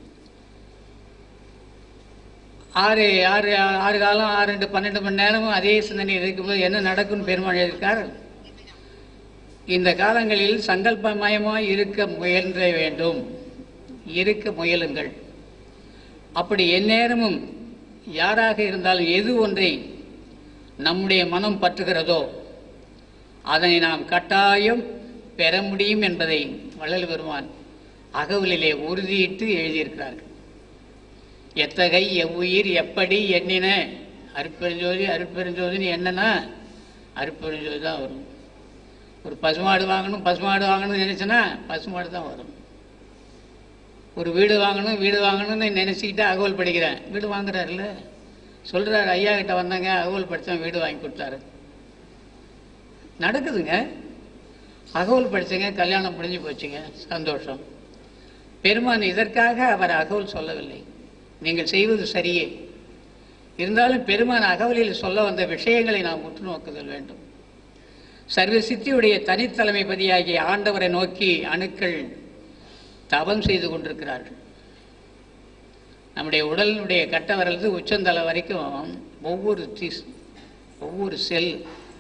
ஆறு ஆறு ஆறு காலம் ஆறு ரெண்டு பன்னெண்டு மணி நேரமும் அதே சிந்தனை இருக்கும்போது என்ன நடக்கும்னு பெருமாள் எழுதியிருக்கார் இந்த காலங்களில் சங்கல்பமயமாய் இருக்க முயன்ற வேண்டும் இருக்க முயலுங்கள் அப்படி எந்நேரமும் யாராக இருந்தாலும் எது ஒன்றை நம்முடைய மனம் பற்றுகிறதோ அதனை நாம் கட்டாயம் பெற முடியும் என்பதை வள்ளல் பெருமான் அகவலிலே உறுதியிட்டு எழுதியிருக்கிறார்கள் எத்தகை எவ்வுயிர் எப்படி எண்ணின அருட்பெருஞ்சோதி அருட்பெருஞ்சோதின்னு என்னன்னா அருட்பெருஞ்சோதி தான் வரும் ஒரு பசுமாடு வாங்கணும் பசுமாடு வாங்கணும்னு நினைச்சேன்னா பசுமாடு தான் வரும் ஒரு வீடு வாங்கணும் வீடு வாங்கணும்னு நினச்சிக்கிட்டு அகவல் படிக்கிறேன் வீடு வாங்குறாருல்ல சொல்கிறாரு ஐயா கிட்ட வந்தாங்க அகவல் படித்தேன் வீடு வாங்கி கொடுத்தாரு நடக்குதுங்க அகவல் படித்தங்க கல்யாணம் முடிஞ்சு போச்சுங்க சந்தோஷம் பெருமான் இதற்காக அவர் அகவல் சொல்லவில்லை நீங்கள் செய்வது சரியே இருந்தாலும் பெருமான் அகவலில் சொல்ல வந்த விஷயங்களை நாம் உற்று நோக்குதல் வேண்டும் சர்வ சித்தியுடைய தனித்தலைமை பதியாகிய ஆண்டவரை நோக்கி அணுக்கள் தவம் செய்து கொண்டிருக்கிறார்கள் நம்முடைய உடலினுடைய கட்ட வரது உச்சந்தலை வரைக்கும் ஒவ்வொரு திஸ் ஒவ்வொரு செல்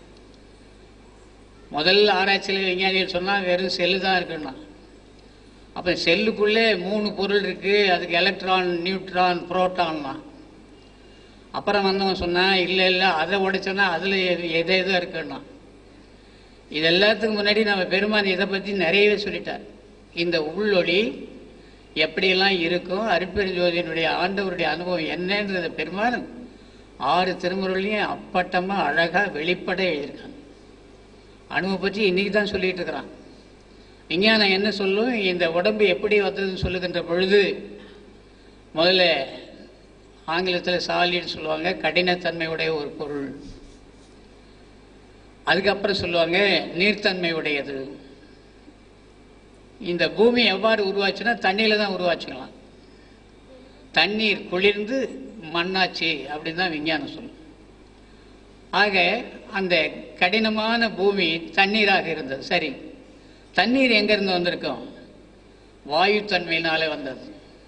முதல் ஆராய்ச்சியில் விஞ்ஞானிகள் சொன்னால் வெறும் செல்லு தான் இருக்குன்னா அப்போ செல்லுக்குள்ளே மூணு பொருள் இருக்குது அதுக்கு எலக்ட்ரான் நியூட்ரான் புரோட்டான்லாம் அப்புறம் வந்தவன் சொன்னான் இல்லை இல்லை அதை உடைச்சோன்னா அதில் எது எது எதோ இருக்குன்னா இது எல்லாத்துக்கும் முன்னாடி நம்ம பெருமான் இதை பற்றி நிறையவே சொல்லிட்டார் இந்த உள்ளொளி எப்படியெல்லாம் இருக்கும் அருட்பெருஞ்சோதியினுடைய ஆண்டவருடைய அனுபவம் என்னன்றது பெருமான் ஆறு திருமுறைகளையும் அப்பட்டமாக அழகாக வெளிப்பட எழுதியிருக்காங்க அணுவை பற்றி இன்னைக்கு தான் சொல்லிட்டு இருக்கிறான் விஞ்ஞானம் என்ன சொல்லும் இந்த உடம்பு எப்படி வந்ததுன்னு சொல்லுகின்ற பொழுது முதல்ல ஆங்கிலத்தில் சாலின்னு சொல்லுவாங்க கடினத்தன்மையுடைய ஒரு பொருள் அதுக்கப்புறம் சொல்லுவாங்க நீர்த்தன்மை உடையது இந்த பூமி எவ்வாறு உருவாச்சுன்னா தண்ணியில் தான் உருவாச்சுக்கலாம் தண்ணீர் குளிர்ந்து மண்ணாச்சு அப்படின்னு தான் விஞ்ஞானம் சொல்லும் ஆக அந்த கடினமான பூமி தண்ணீராக இருந்தது சரி தண்ணீர் எங்கேருந்து வந்திருக்கும் வாயு தன்மையினாலே வந்தது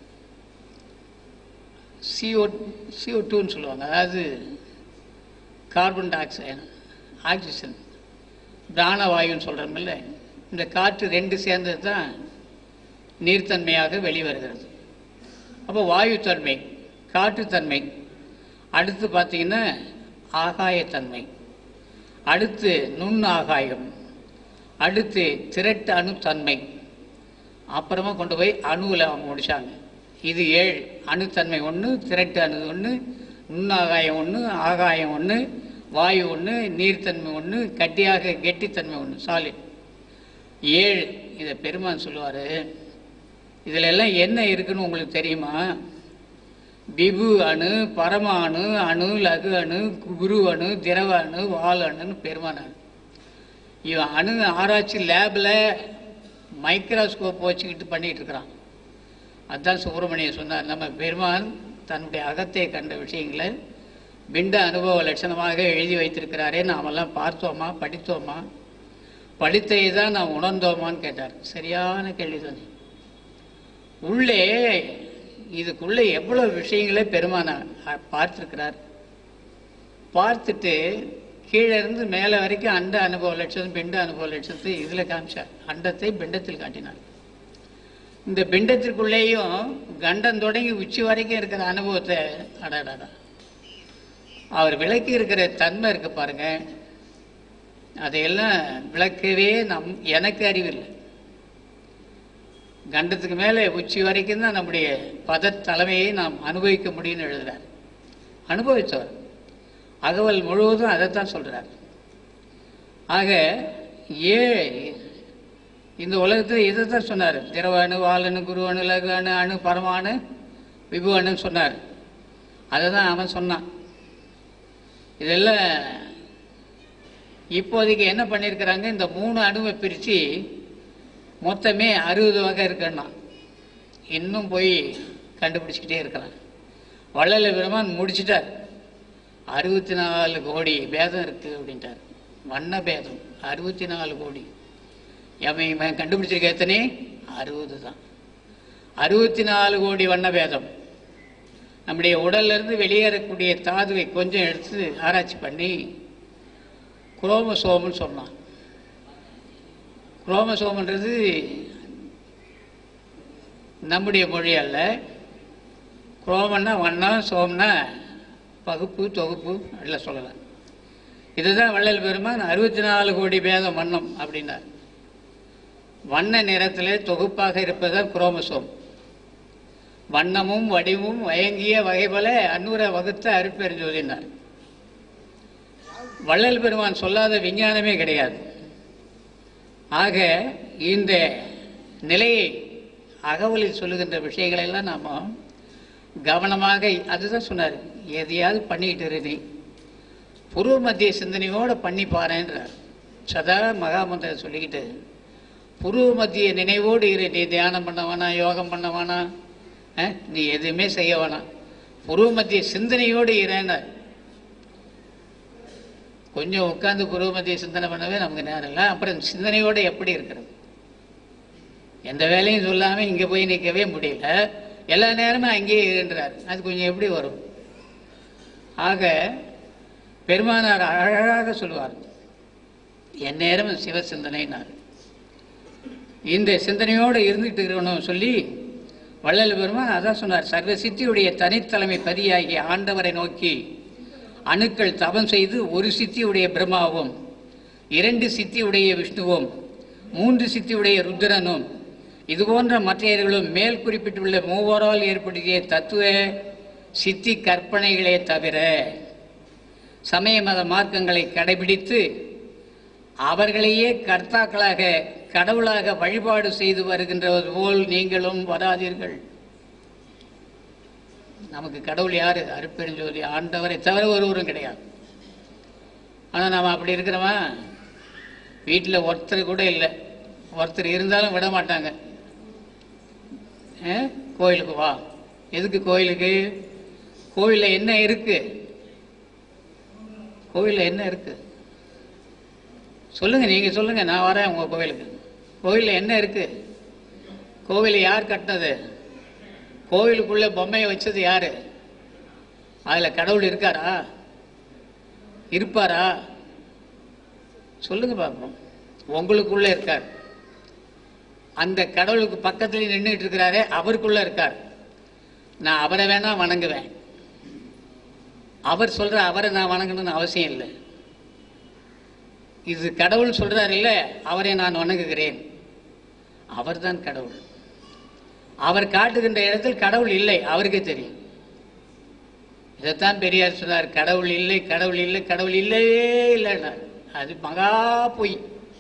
சிஓ சிஓ டூன்னு சொல்லுவாங்க அதாவது கார்பன் டை ஆக்சைடு ஆக்சிஜன் பிராணவாயுன்னு சொல்கிறோமில்ல இந்த காற்று ரெண்டு சேர்ந்தது தான் நீர்த்தன்மையாக வெளிவருகிறது அப்போ வாயுத்தன்மை காற்றுத்தன்மை அடுத்து பார்த்தீங்கன்னா ஆகாயத்தன்மை அடுத்து நுண் ஆகாயம் அடுத்து திரட்டு அணுத்தன்மை அப்புறமா கொண்டு போய் அணுவில் அவங்க முடிச்சாங்க இது ஏழு அணுத்தன்மை ஒன்று திரட்டு அணு ஒன்று நுண்ணாகாயம் ஒன்று ஆகாயம் ஒன்று வாயு ஒன்று நீர்த்தன்மை ஒன்று கட்டியாக கெட்டித்தன்மை ஒன்று சாலிட் ஏழு இதை பெருமான் சொல்லுவார் இதில் எல்லாம் என்ன இருக்குன்னு உங்களுக்கு தெரியுமா விபு அணு பரம அணு அணு லகு அணு குரு அணு திரவ அணு வால் அணுன்னு பெருமான் அணு இவன் அணு ஆராய்ச்சி லேபில் மைக்ரோஸ்கோப் வச்சுக்கிட்டு பண்ணிட்டு இருக்கிறான் அதுதான் சுப்பிரமணியன் சொன்னார் நம்ம பெருமான் தன்னுடைய அகத்தை கண்ட விஷயங்களை பிண்ட அனுபவ லட்சணமாக எழுதி வைத்திருக்கிறாரே நாமெல்லாம் பார்த்தோமா படித்தோமா படித்ததை தான் நாம் உணர்ந்தோமான்னு கேட்டார் சரியான கேள்வி தானே உள்ளே இதுக்குள்ளே எவ்வளவு விஷயங்களை பெருமான பார்த்துருக்கிறார் பார்த்துட்டு கீழே இருந்து மேலே வரைக்கும் அண்ட அனுபவ லட்சம் பிண்ட அனுபவ லட்சத்தை இதில் காமிச்சார் அண்டத்தை பிண்டத்தில் காட்டினார் இந்த பிண்டத்திற்குள்ளேயும் கண்டம் தொடங்கி உச்சி வரைக்கும் இருக்கிற அனுபவத்தை அடாடாடா அவர் விளக்கி இருக்கிற தன்மை இருக்கு பாருங்க அதையெல்லாம் விளக்கவே நம் எனக்கு அறிவில்லை கண்டத்துக்கு மேலே உச்சி வரைக்கும் தான் நம்முடைய பத தலைமையை நாம் அனுபவிக்க முடியும்னு எழுதுறார் அனுபவித்தவர் அகவல் முழுவதும் அதைத்தான் சொல்றார் ஆக ஏ இந்த உலகத்தில் இதை தான் சொன்னார் திரவாணு வாலனு குருவனு லகு அணு அணு பரமானு விபு அணுன்னு சொன்னார் அதை தான் அவன் சொன்னான் இதெல்லாம் இப்போதைக்கு என்ன பண்ணியிருக்கிறாங்க இந்த மூணு அணுவை பிரித்து மொத்தமே அறுபது வகை இருக்குன்னா இன்னும் போய் கண்டுபிடிச்சிக்கிட்டே இருக்கிறான் வள்ளல பெருமான் முடிச்சிட்டார் அறுபத்தி நாலு கோடி பேதம் இருக்கு அப்படின்ட்டார் வண்ண பேதம் அறுபத்தி நாலு கோடி எவன் இவன் கண்டுபிடிச்சிருக்க எத்தனை அறுபது தான் அறுபத்தி நாலு கோடி வண்ண பேதம் நம்முடைய உடல்ல இருந்து வெளியேறக்கூடிய தாதுவை கொஞ்சம் எடுத்து ஆராய்ச்சி பண்ணி குரோமசோம்னு சொன்னான் குரோமசோம்ன்றது நம்முடைய மொழி அல்ல குரோமன்னா வண்ணம் சோம்னா பகுப்பு தொகுப்பு எல்லாம் சொல்லலாம் இதுதான் வள்ளல் பெருமான் அறுபத்தி நாலு கோடி பேதம் வண்ணம் அப்படின்னார் வண்ண நிறத்திலே தொகுப்பாக இருப்பதுதான் குரோமசோம் வண்ணமும் வடிவும் வயங்கிய வகை போல அன்னூரை வகுத்த அருட்பெருஞ்சோதினார் வள்ளல் பெருமான் சொல்லாத விஞ்ஞானமே கிடையாது ஆக இந்த நிலையை அகவலில் சொல்லுகின்ற விஷயங்களை எல்லாம் நாம கவனமாக அதுதான் சொன்னார் எதையாவது பண்ணிக்கிட்டு இரு நீ பூர்வ மத்திய சிந்தனையோட பண்ணி பாருன்றார் சதா மகாமந்திரம் சொல்லிக்கிட்டு பூர்வ மத்திய நினைவோடு இரு நீ தியானம் பண்ண வேணாம் யோகம் பண்ண வேணாம் அஹ், நீ எதுவுமே செய்ய வேணாம் பூர்வ மத்திய சிந்தனையோடு இருன்னார் கொஞ்சம் உட்கார்ந்து பூர்வ மத்திய சிந்தனை பண்ணவே நமக்கு நேரம் இல்லை அப்புறம் சிந்தனையோடு எப்படி இருக்கிறது எந்த வேலையும் சொல்லாமல் இங்கே போய் நிற்கவே முடியல எல்லா நேரமும் அங்கேயே இருன்றார் அது கொஞ்சம் எப்படி வரும் ஆக பெருமானார் அழகாக சொல்லுவார் என் நேரமும் சிவ சிந்தனைனார் இந்த சிந்தனையோடு இருந்துட்டு இருக்கணும் சொல்லி வள்ளல் பெருமான் அதான் சொன்னார் சர்வ சித்தியுடைய தனித்தலைமை பதியாகிய ஆண்டவரை நோக்கி அணுக்கள் தவம் செய்து ஒரு சித்தியுடைய பிரம்மாவும் இரண்டு சித்தியுடைய விஷ்ணுவும் மூன்று சித்தியுடைய ருத்ரனும் இதுபோன்ற மற்றையர்களும் மேல் குறிப்பிட்டுள்ள மூவரால் ஏற்படுத்திய தத்துவ சித்தி கற்பனைகளே தவிர சமய மத மார்க்கங்களை கடைபிடித்து அவர்களையே கர்த்தாக்களாக கடவுளாக வழிபாடு செய்து வருகின்றது போல் நீங்களும் வராதீர்கள் நமக்கு கடவுள் யாரு அருப்பெருஞ்சோதி ஆண்டவரை தவிர ஒருவரும் கிடையாது ஆனால் நாம் அப்படி இருக்கிறோமா வீட்டில் ஒருத்தர் கூட இல்லை ஒருத்தர் இருந்தாலும் விட மாட்டாங்க ஆ? கோயிலுக்கு வா எதுக்கு கோயிலுக்கு கோயிலில் என்ன இருக்கு கோயிலில் என்ன இருக்கு சொல்லுங்க நீங்க சொல்லுங்க நான் வரேன் உங்க கோவிலுக்கு கோயிலில் என்ன இருக்கு கோவிலை யார் கட்டினது கோவிலுக்குள்ள பொம்மையை வச்சது யாரு அதுல கடவுள் இருக்காரா இருப்பாரா சொல்லுங்க பார்ப்போம் உங்களுக்குள்ள இருக்கார் அந்த கடவுளுக்கு பக்கத்துல நின்றுட்டு இருக்கிறாரே அவருக்குள்ள இருக்கார் நான் அவரை வேணா வணங்குவேன் அவர் சொல்ற அவரை நான் வணங்கணும்னு அவசியம் இல்லை இது கடவுள் சொல்றார் இல்ல அவரை நான் வணங்குகிறேன் அவர்தான் கடவுள் அவர் காட்டுகின்ற இடத்தில் கடவுள் இல்லை அவருக்கே தெரியும் இதைத்தான் பெரியார் சொன்னார் கடவுள் இல்லை கடவுள் இல்லை கடவுள் இல்லவே இல்லைன்னார் அது மகா பொய்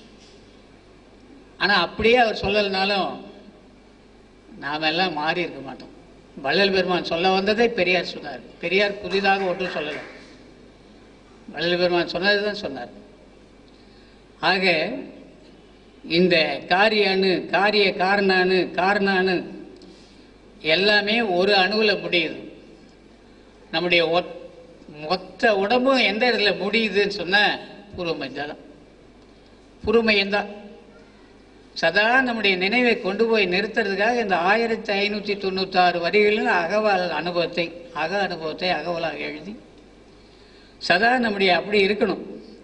ஆனா அப்படியே அவர் சொல்லலைனாலும் நாம எல்லாம் மாறி இருக்க மாட்டோம் வள்ளல் பெருமான் சொல்ல வந்ததை பெரியார் சொன்னார் பெரியார் புதிதாக ஒன்றும் சொல்லலை வள்ளல் பெருமான் சொன்னதை தான் சொன்னார் ஆக இந்த காரிய அணு காரிய காரண அணு காரண அணு எல்லாமே ஒரு அணுவில் முடியுது நம்முடைய ஒத்- மொத்த உடம்பும் எந்த இடத்துல முடியுதுன்னு சொன்ன பூர்வமயம் தான் பூர்வமயம் தான் சதா நம்முடைய நினைவை கொண்டு போய் நிறுத்துறதுக்காக இந்த ஆயிரத்தி ஐநூற்றி தொண்ணூத்தாறு வரிகளில் அகவல் அனுபவத்தை அக அனுபவத்தை அகவலாக எழுதி சதா நம்முடைய அப்படி இருக்கணும்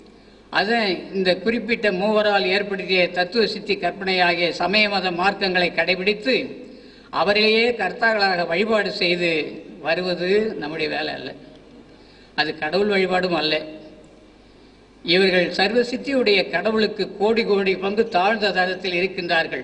அதை இந்த குறிப்பிட்ட மூவரால் ஏற்படுத்திய தத்துவ சித்தி கற்பனையாகிய சமய மத மார்க்கங்களை கடைபிடித்து அவரையே கர்த்தாக்களாக வழிபாடு செய்து வருவது நம்முடைய வேலை அல்ல அது கடவுள் வழிபாடும் அல்ல இவர்கள் சர்வ சித்தியுடைய கடவுளுக்கு கோடி கோடி பங்கு தாழ்ந்த தரத்தில் இருக்கின்றார்கள்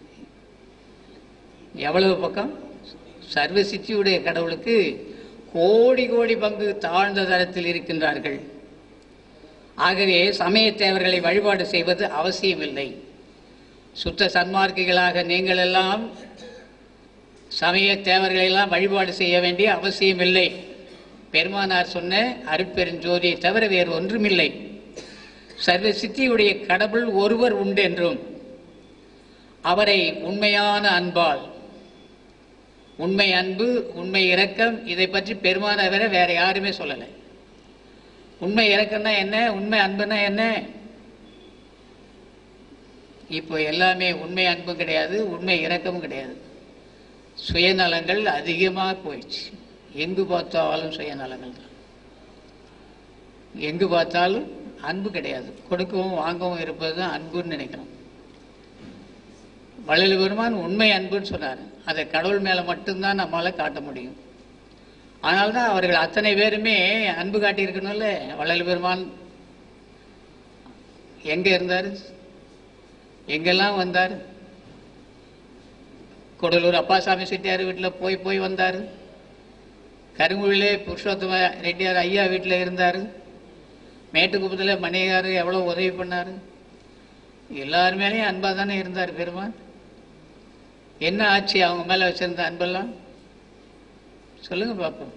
எவ்வளவு பக்கம் சர்வ சித்தியுடைய கடவுளுக்கு கோடி கோடி பங்கு தாழ்ந்த தரத்தில் இருக்கின்றார்கள் ஆகவே சமயத்தேவர்களை வழிபாடு செய்வது அவசியமில்லை சுத்த சன்மார்க்கிகளாக நீங்கள் எல்லாம் சமய தேவர்களெல்லாம் வழிபாடு செய்ய வேண்டிய அவசியமில்லை பெருமானார் சொன்ன அருட்பெருஞ்சோதியை தவிர வேறு ஒன்றுமில்லை சர்வ சித்தியுடைய கடவுள் ஒருவர் உண்டு என்றும் அவரை உண்மையான அன்பால் உண்மை அன்பு உண்மை இரக்கம் இதை பற்றி பெருமானார் தவிர வேற யாருமே சொல்லலை உண்மை இரக்கம்னா என்ன உண்மை அன்புனா என்ன இப்போ எல்லாமே உண்மை அன்பும் கிடையாது உண்மை இரக்கமும் கிடையாது சுயநலங்கள் அதிகமாக போயிடுச்சு எங்கு பார்த்தாலும் சுயநலங்கள் தான் எங்கு பார்த்தாலும் அன்பு கிடையாது கொடுக்கவும் வாங்கவும் இருப்பது தான் அன்புன்னு நினைக்கிறோம் வள்ளல் பெருமான் உண்மை அன்புன்னு சொன்னார் அதை கடவுள் மேலே மட்டும்தான் நம்மளால் காட்ட முடியும் ஆனால் தான் அவர்கள் அத்தனை பேருமே அன்பு காட்டியிருக்கணும்ல வள்ளல் பெருமான் எங்கே இருந்தார் எங்கெல்லாம் வந்தார் கூடலூர் அப்பாசாமி செட்டியார் வீட்டில் போய் போய் வந்தார் கருங்குழிலே புருஷோத்தம ரெட்டியார் ஐயா வீட்டில் இருந்தார் மேட்டுக்குப்பத்தில் மணிகார் எவ்வளோ உதவி பண்ணார் எல்லார் மேலேயும் அன்பாக தானே இருந்தார் பெருமான் என்ன ஆச்சு அவங்க மேலே வச்சிருந்த அன்பெல்லாம் சொல்லுங்க பார்ப்போம்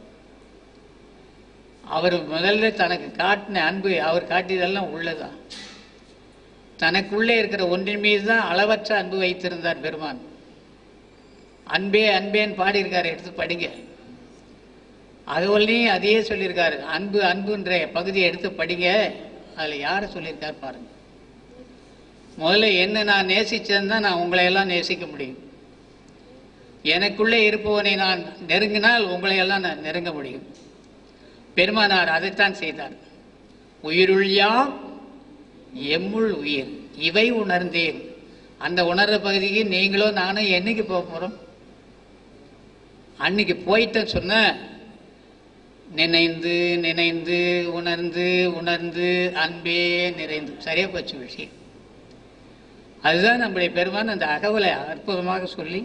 அவர் முதல்ல தனக்கு காட்டின அன்பு அவர் காட்டியதெல்லாம் உள்ளதான் தனக்குள்ளே இருக்கிற ஒன்றின் மீது தான் அளவற்ற அன்பு வைத்திருந்தார் பெருமான் அன்பே அன்பேன்னு பாடியிருக்காரு எடுத்து படிங்க அதுவரையும் அதையே சொல்லியிருக்காரு அன்பு அன்புன்ற பகுதியை எடுத்து படிங்க அதில் யாரை சொல்லியிருக்கார் பாருங்க முதல்ல என்ன நான் நேசிச்சேன்னு தான் நான் உங்களை எல்லாம் நேசிக்க முடியும் எனக்குள்ளே இருப்பவனை நான் நெருங்கினால் உங்களை எல்லாம் நான் நெருங்க முடியும் பெருமானார் அதைத்தான் செய்தார் உயிருள் யாம் எம்முள் உயிர் இவை உணர்ந்தேன் அந்த உணர்ற பகுதிக்கு நீங்களும் நானும் என்னைக்கு போக போகிறோம் அன்னைக்கு போயிட்டேன்னு சொன்ன நினைந்து நினைந்து உணர்ந்து உணர்ந்து அன்பே நிறைந்து சரியா போச்சு விஷயம் அதுதான் நம்முடைய பெருமான் அந்த அகவலை அற்புதமாக சொல்லி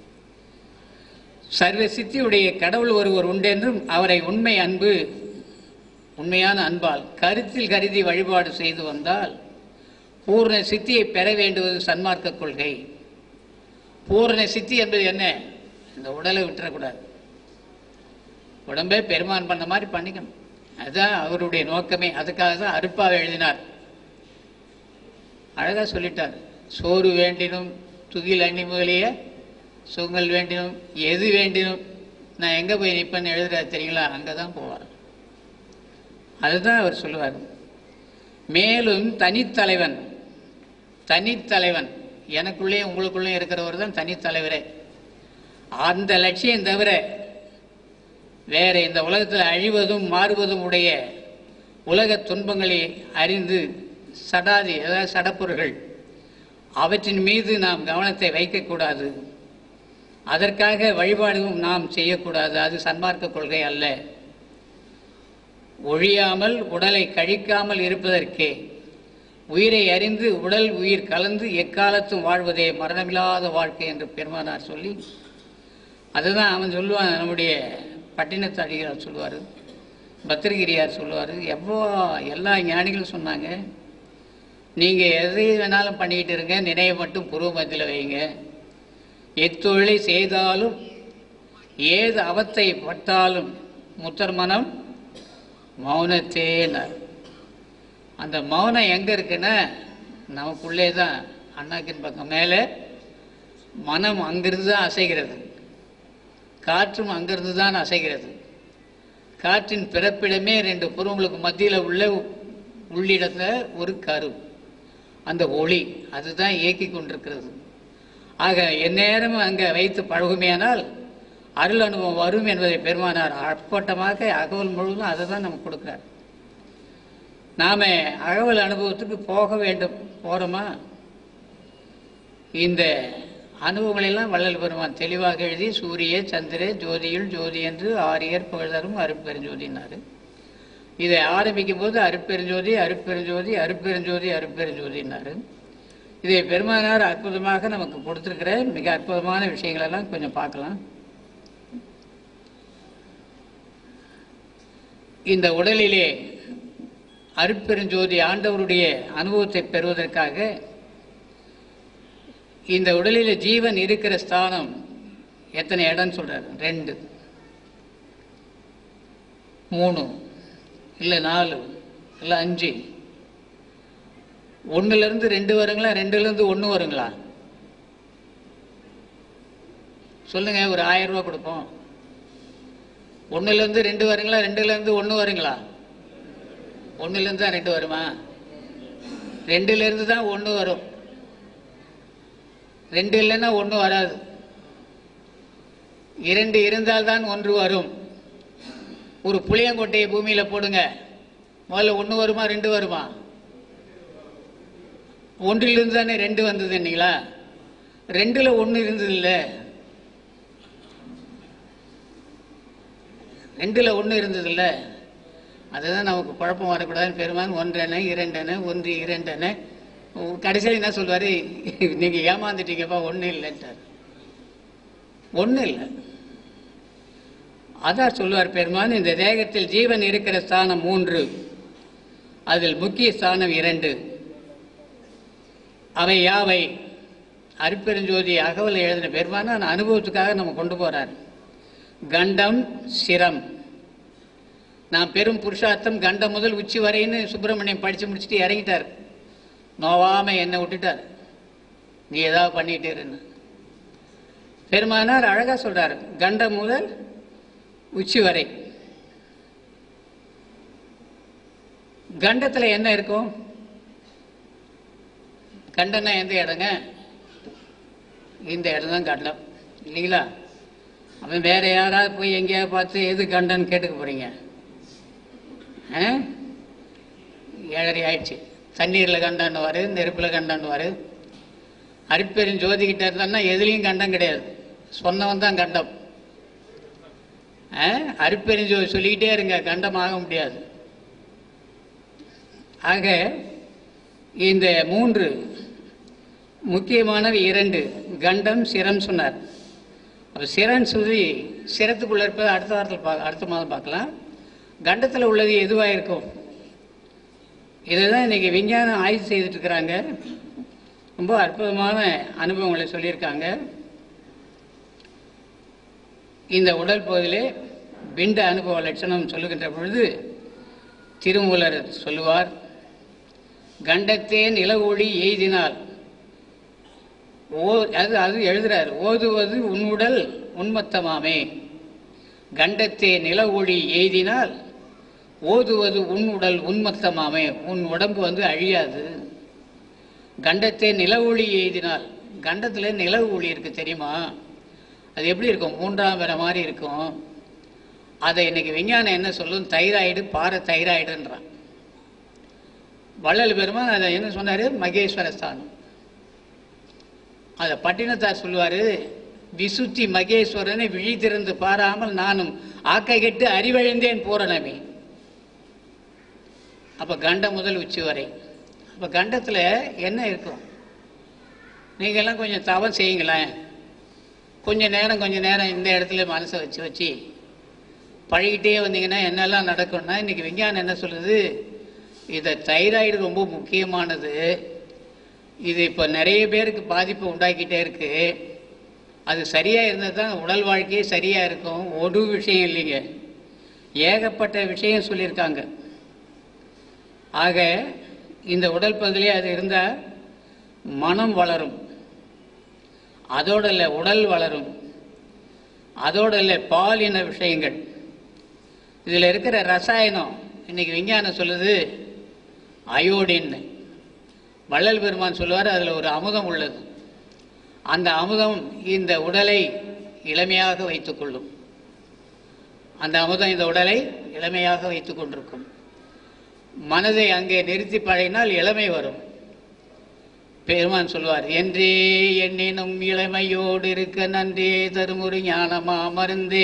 சர்வ சித்தியுடைய கடவுள் ஒருவர் உண்டென்றும் அவரை உண்மை அன்பு உண்மையான அன்பால் கருத்தில் கருதி வழிபாடு செய்து வந்தால் பூர்ண சித்தியை பெற வேண்டுவது சன்மார்க்க கொள்கை பூரண சித்தி என்பது என்ன இந்த உடலை விட்டுறக்கூடாது உடம்பே பெருமான் பண்ண மாதிரி பண்ணிக்கணும் அதுதான் அவருடைய நோக்கமே அதுக்காக தான் அருப்பாவை எழுதினார் அழகா சொல்லிட்டார் சோறு வேண்டினும் துகில் அணி முதலிய சுகங்கள் வேண்டினும் எது வேண்டினும் நான் எங்கே போய் நிற்பேன்னு எழுதுறாரு தெரியுங்களா அங்கே தான் போவார் அதுதான் அவர் சொல்லுவார் மேலும் தனித்தலைவன் தனித்தலைவன் எனக்குள்ளே உங்களுக்குள்ளே இருக்கிறவர் தான் தனித்தலைவரே அந்த லட்சியம் தவிர வேற இந்த உலகத்தில் அழிவதும் மாறுவதும் உடைய உலக துன்பங்களை அறிந்து சடாதி அதாவது சடப்பொருள்கள் அவற்றின் மீது நாம் கவனத்தை வைக்கக்கூடாது அதற்காக வழிபாடும் நாம் செய்யக்கூடாது அது சன்மார்க்க கொள்கை அல்ல ஒழியாமல் உடலை கழிக்காமல் இருப்பதற்கே உயிரை அறிந்து உடல் உயிர் கலந்து எக்காலத்தும் வாழ்வதே மரணமில்லாத வாழ்க்கை என்று பெருமானார் சொல்லி அதுதான் அவன் சொல்லுவான் நம்முடைய பட்டினத்து அடிகளார் சொல்லுவார் பத்திரகிரியார் சொல்லுவார் எவ்வளோ எல்லா ஞானிகளும் சொன்னாங்க நீங்கள் எதை வேணாலும் பண்ணிக்கிட்டு இருங்க நினைவை மட்டும் புருவ மத்தியில் வைங்க எத்தொழிலை செய்தாலும் ஏது அவத்தை பட்டாலும் முத்தர் மனம் மௌனத்தேனார் அந்த மௌனம் எங்கே இருக்குன்னா நமக்குள்ளே தான் அண்ணாக்கின் பக்கம் மேலே மனம் அங்கிருந்து தான் அசைகிறது காற்றும் அங்கிருந்து தான் அசைகிறது காற்றின் பிறப்பிடமே ரெண்டு புறங்களுக்கு மத்தியில் உள்ள உள்ளிடத்துல ஒரு கரு அந்த ஒளி அதுதான் இயக்கி கொண்டிருக்கிறது ஆக எந்நேரமும் அங்கே வைத்து பழகுமேயானால் அருள் அனுபவம் வரும் என்பதை பெருமானார் அப்பட்டமாக அகவல் முழுவதும் அதை தான் நமக்கு கொடுக்குறார் நாம அகவல் அனுபவத்துக்கு போக வேண்டும் போறோமா இந்த அனுபவங்களெல்லாம் வள்ளல் பெருமான் தெளிவாக எழுதி சூரிய சந்திர ஜோதியுள் ஜோதி என்று ஆரியர் புகழ்தரும் அருட்பெருஞ்சோதினாரு இதை ஆரம்பிக்கும் போது அருட்பெருஞ்சோதி அருட்பெருஞ்சோதி அருட்பெருஞ்சோதி அருட்பெருஞ்சோதினாரு இதை பெருமானார் அற்புதமாக நமக்கு கொடுத்திருக்கிற மிக அற்புதமான விஷயங்களெல்லாம் கொஞ்சம் பார்க்கலாம் இந்த உடலிலே அருட்பெருஞ்சோதி ஆண்டவருடைய அனுபவத்தை பெறுவதற்காக இந்த உடலிலே ஜீவன் இருக்கிற ஸ்தானம் எத்தனை இடம் சொல்றாரு ரெண்டு மூணு இல்லை நாலு இல்லை அஞ்சு ஒண்ணுல இருந்து ரெண்டு வருங்களா ரெண்டுல இருந்து ஒண்ணு வருங்களா சொல்லுங்க ஒரு ஆயிரம் ரூபாய் கொடுப்போம் ஒண்ணுல இருந்து ரெண்டு வருங்களா ரெண்டுல இருந்து ஒண்ணு வருங்களா ஒண்ணுல இருந்து தான் ரெண்டு வருமா ரெண்டுல இருந்து தான் ஒண்ணு வரும் ரெண்டு இல்லைன்னா ஒண்ணு வராது இரண்டு இருந்தால்தான் ஒன்று வரும் ஒரு புளியங்கொட்டையை பூமியில போடுங்க முதல்ல ஒண்ணு வருமா ரெண்டு வருமா ஒன்றிலிருந்து தானே ரெண்டு வந்தது இல்லைங்களா ரெண்டுல ஒண்ணு இருந்தது இல்ல ரெண்டுல ஒண்ணு இருந்தது இல்ல அதுதான் நமக்கு குழப்பம் வரக்கூடாதுன்னு பெருமான் ஒன்றென இரண்டென ஒன்று இரண்டென கடைசியில் என்ன சொல்வாரு நீங்க ஏமாந்துட்டீங்கப்பா ஒண்ணு இல்லைன்ட்டார் ஒண்ணு இல்லை அதான் சொல்லுவார் பெருமான் இந்த தேகத்தில் ஜீவன் இருக்கிற ஸ்தானம் மூன்று அதில் முக்கிய ஸ்தானம் இரண்டு அவை யாவை அருப்பெருஞ்சோதி அகவல் எழுதின பெருமான் அந்த அனுபவத்துக்காக நம்ம கொண்டு போறார் கண்டம் சிரம் நான் பெரும் புருஷார்த்தம் கண்டம் முதல் உச்சி வரைன்னு சுப்பிரமணியம் படிச்சு முடிச்சுட்டு இறங்கிட்டார் நோவாம என்னை விட்டுட்டார் நீ ஏதாவது பண்ணிட்டு இருன்னு பெருமானார் அழகா சொல்றாரு கண்டம் முதல் உச்சி வரை கண்டத்துல என்ன இருக்கும் கண்டம்னா எந்த இடங்க இந்த இடம் தான் கண்டம் இல்லைங்களா அவன் வேற யாராவது போய் எங்கேயாவது பார்த்து எது கண்டன்னு கேட்டுக்க போறீங்க ஆ? ஏழரை ஆயிடுச்சு தண்ணீரில் கண்டான்னுவார் நெருப்பில் கண்டான்னுவார் அரிப்பெரும் ஜோதிக்கிட்ட இருந்தான்னா எதுலேயும் கண்டம் கிடையாது சொன்னவன் தான் கண்டம் அரிப்பெரும் ஜோதி சொல்லிக்கிட்டே இருங்க கண்டம் ஆக முடியாது ஆக இந்த மூன்று முக்கியமானவை இரண்டு கண்டம் சிரம் சொன்னார் அப்போ சிரன் சொல்லி சிரத்துக்குள்ள இருப்பது அடுத்த வாரத்தில் பா அடுத்த மாதம் பார்க்கலாம் கண்டத்தில் உள்ளது எதுவாக இருக்கும் இதை தான் இன்னைக்கு விஞ்ஞானம் ஆய்வு செய்துட்டு இருக்கிறாங்க ரொம்ப அற்புதமான அனுபவங்களை சொல்லியிருக்காங்க இந்த உடல் பகுதியிலே பிண்ட அனுபவ லட்சணம் சொல்லுகின்ற பொழுது திருமூலர் சொல்லுவார் கண்டத்தே நிலவொளி எய்தினால் ஓ அது அது எழுதுறார் ஓதுவது உன்னுடல் உன்மத்தமாமே கண்டத்தே நில ஒளி எய்தினால் ஓதுவது உன் உடல் உன்மத்தமாமே உன் உடம்பு வந்து அழியாது கண்டத்தே நில ஒளி எய்தினால் கண்டத்தில் நிலவு ஒளி இருக்கு தெரியுமா அது எப்படி இருக்கும் மூன்றாம் வேற மாதிரி இருக்கும் அதை இன்னைக்கு விஞ்ஞானம் என்ன சொல்லும் தைராய்டு பார தைராய்டுன்றான் வள்ளல் பெருமான் அதை என்ன சொன்னாரு மகேஸ்வர ஸ்தானம் அதை பட்டினத்தார் சொல்லுவாரு விசுத்தி மகேஸ்வரனை விழித்திருந்து பாராமல் நானும் ஆக்கை கெட்டு அறிவழிந்தேன் பூரணமே அப்ப கண்டம் முதல் உச்சி வரை அப்ப கண்டத்துல என்ன இருக்கும் நீங்க எல்லாம் கொஞ்சம் தவம் செய்யுங்களேன் கொஞ்ச நேரம் கொஞ்ச நேரம் இந்த இடத்துல மனசை வச்சு வச்சு பழகிட்டே வந்தீங்கன்னா என்னெல்லாம் நடக்கும்னா இன்னைக்கு விஞ்ஞானம் என்ன சொல்லுது இதை தைராய்டு ரொம்ப முக்கியமானது இது இப்போ நிறைய பேருக்கு பாதிப்பு உண்டாக்கிட்டே இருக்கு அது சரியா இருந்தால் தான் உடல் வாழ்க்கையே சரியா இருக்கும் ஒரு விஷயம் இல்லைங்க ஏகப்பட்ட விஷயம் சொல்லியிருக்காங்க ஆக இந்த உடல் பகுதியிலே அது இருந்தால் மனம் வளரும் அதோட இல்லை உடல் வளரும் அதோட இல்லை பாலின விஷயங்கள் இதில் இருக்கிற ரசாயனம் இன்னைக்கு விஞ்ஞானம் சொல்லுது அயோடின்னு வள்ளல் பெருமான் சொல்லுவார் அதில் ஒரு அமுதம் உள்ளது அந்த அமுதம் இந்த உடலை இளமையாக வைத்துக் கொள்ளும் அந்த அமுதம் இந்த உடலை இளமையாக வைத்துக் கொண்டிருக்கும் மனதை அங்கே நிறுத்தி பழகினால் இளமை வரும் பெருமான் சொல்வார் என்றே எண்ணினும் இளமையோடு இருக்க நன்றே தரும் ஒரு ஞானமா மருந்தே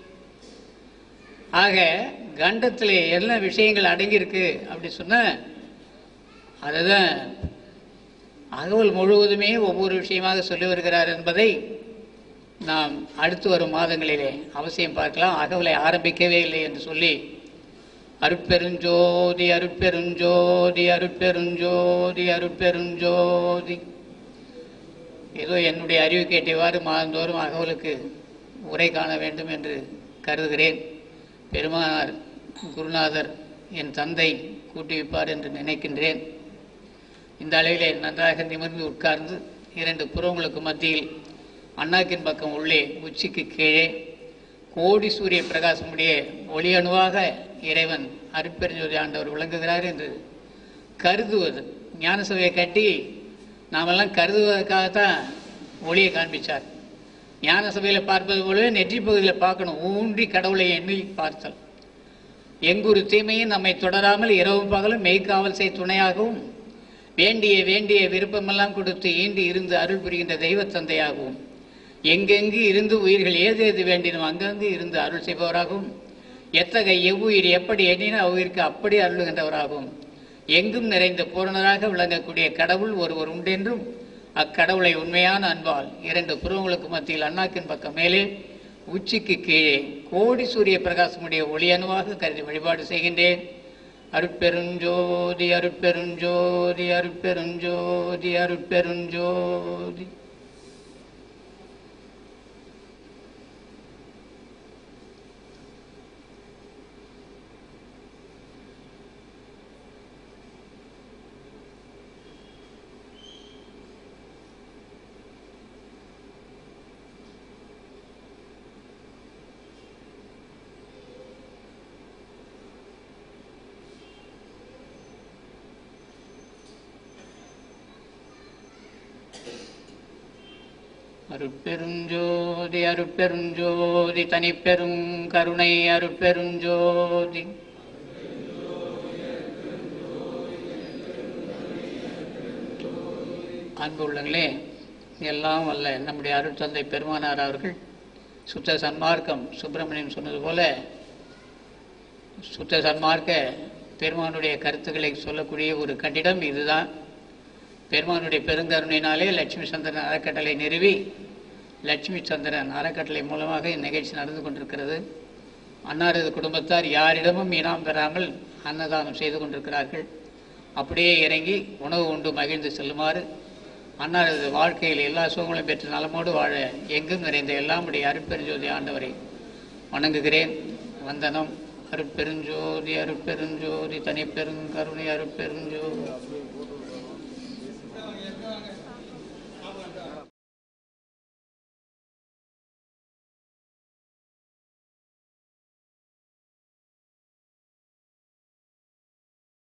ஆக கண்டத்திலே என்ன விஷயங்கள் அடங்கியிருக்கு அப்படி சொன்ன அதுதான் அகவல் முழுவதுமே ஒவ்வொரு விஷயமாக சொல்லி வருகிறார் என்பதை நாம் அடுத்து வரும் மாதங்களிலே அவசியம் பார்க்கலாம் அகவலை ஆரம்பிக்கவே இல்லை என்று சொல்லி அருட்பெருஞ்சோதி அருட்பெருஞ்சோதி அருட்பெருஞ்சோதி அருட்பெருஞ்சோதி ஏதோ என்னுடைய அறிவு கேட்டவாறு மாதந்தோறும் அகவலுக்கு உரை காண வேண்டும் என்று கருதுகிறேன் பெருமானார் குருநாதர் என் தந்தை கூட்டி வைப்பார் என்று நினைக்கின்றேன் இந்த அளவிலே நன்றாக நிமிர்ந்து உட்கார்ந்து இரண்டு புறங்களுக்கு மத்தியில் அண்ணாக்கின் பக்கம் உள்ளே உச்சிக்கு கீழே கோடி சூரிய பிரகாசமுடைய ஒளி அணுவாக இறைவன் அருட்பெருஞ்சோதி ஆண்டவர் விளங்குகிறார் என்று கருதுவது ஞான சபையை கட்டி நாமெல்லாம் கருதுவதற்காகத்தான் ஒளியை காண்பிச்சார் ஞான சபையில் பார்ப்பது போலவே நெற்றி பகுதியில் பார்க்கணும் ஊன்றி கடவுளை எண்ணி பார்த்தல் எங்கொரு தீமையும் நம்மை தொடராமல் இரவும் பகலும் மெய்க்காவல் செய் துணையாகவும் வேண்டிய வேண்டிய விருப்பமெல்லாம் கொடுத்து ஈண்டு இருந்து அருள் புரிகின்ற தெய்வ தந்தையாகவும் எங்கெங்கு இருந்து உயிர்கள் ஏது எது வேண்டினோம் அங்கங்கு இருந்து அருள் செய்பவராகவும் எத்தகைய எவ்வுயிர் எப்படி எண்ணினோ அவ்வுயிருக்கு அப்படி அருளுகின்றவராகவும் எங்கும் நிறைந்த பூரணராக விளங்கக்கூடிய கடவுள் ஒருவர் உண்டென்றும் அக்கடவுளை உண்மையான அன்பால் இரண்டு புருவங்களுக்கு மத்தியில் அண்ணாக்கின் பக்கம் மேலே உச்சிக்கு கீழே கோடி சூரிய பிரகாசமுடைய ஒளி அணுவாக கருதி வழிபாடு செய்கின்றேன் அருட்பெருஞ்சோதி அருட்பெருஞ்சோதி அருட்பெருஞ்சோதி அருட்பெருஞ்சோதி அருட்பெருஞ்சோதி அருட்பெருஞ்சோதி தனிப்பெரும் கருணை அருட்பெருஞ்சோதி அன்பு உள்ளங்களே எல்லாம் வல்ல நம்முடைய அருட்தந்தை பெருமானார் அவர்கள் சுத்த சன்மார்க்கம் சுப்பிரமணியன் சொன்னது போல சுத்த சன்மார்க்க பெருமானுடைய கருத்துக்களை சொல்லக்கூடிய ஒரு கட்டிடம் இதுதான் பெருமானுடைய பெருங்கருணையினாலே லட்சுமி சந்திரன் அறக்கட்டளை நிறுவி லட்சுமி சந்திரன் அறக்கட்டளை மூலமாக இந்நிகழ்ச்சி நடந்து கொண்டிருக்கிறது அன்னாரது குடும்பத்தார் யாரிடமும் இனாம் பெறாமல் அன்னதானம் செய்து கொண்டிருக்கிறார்கள் அப்படியே இறங்கி உணவு உண்டு மகிழ்ந்து செல்லுமாறு அன்னாரது வாழ்க்கையில் எல்லா சுகங்களும் பெற்று நலமோடு வாழ எங்கும் நிறைந்த எல்லாமுடைய அருட்பெருஞ்சோதி ஆண்டவரை வணங்குகிறேன் வந்தனம் அருட்பெருஞ்சோதி அருட்பெருஞ்சோதி தனிப்பெருங்கருணை அருட்பெருஞ்சோதி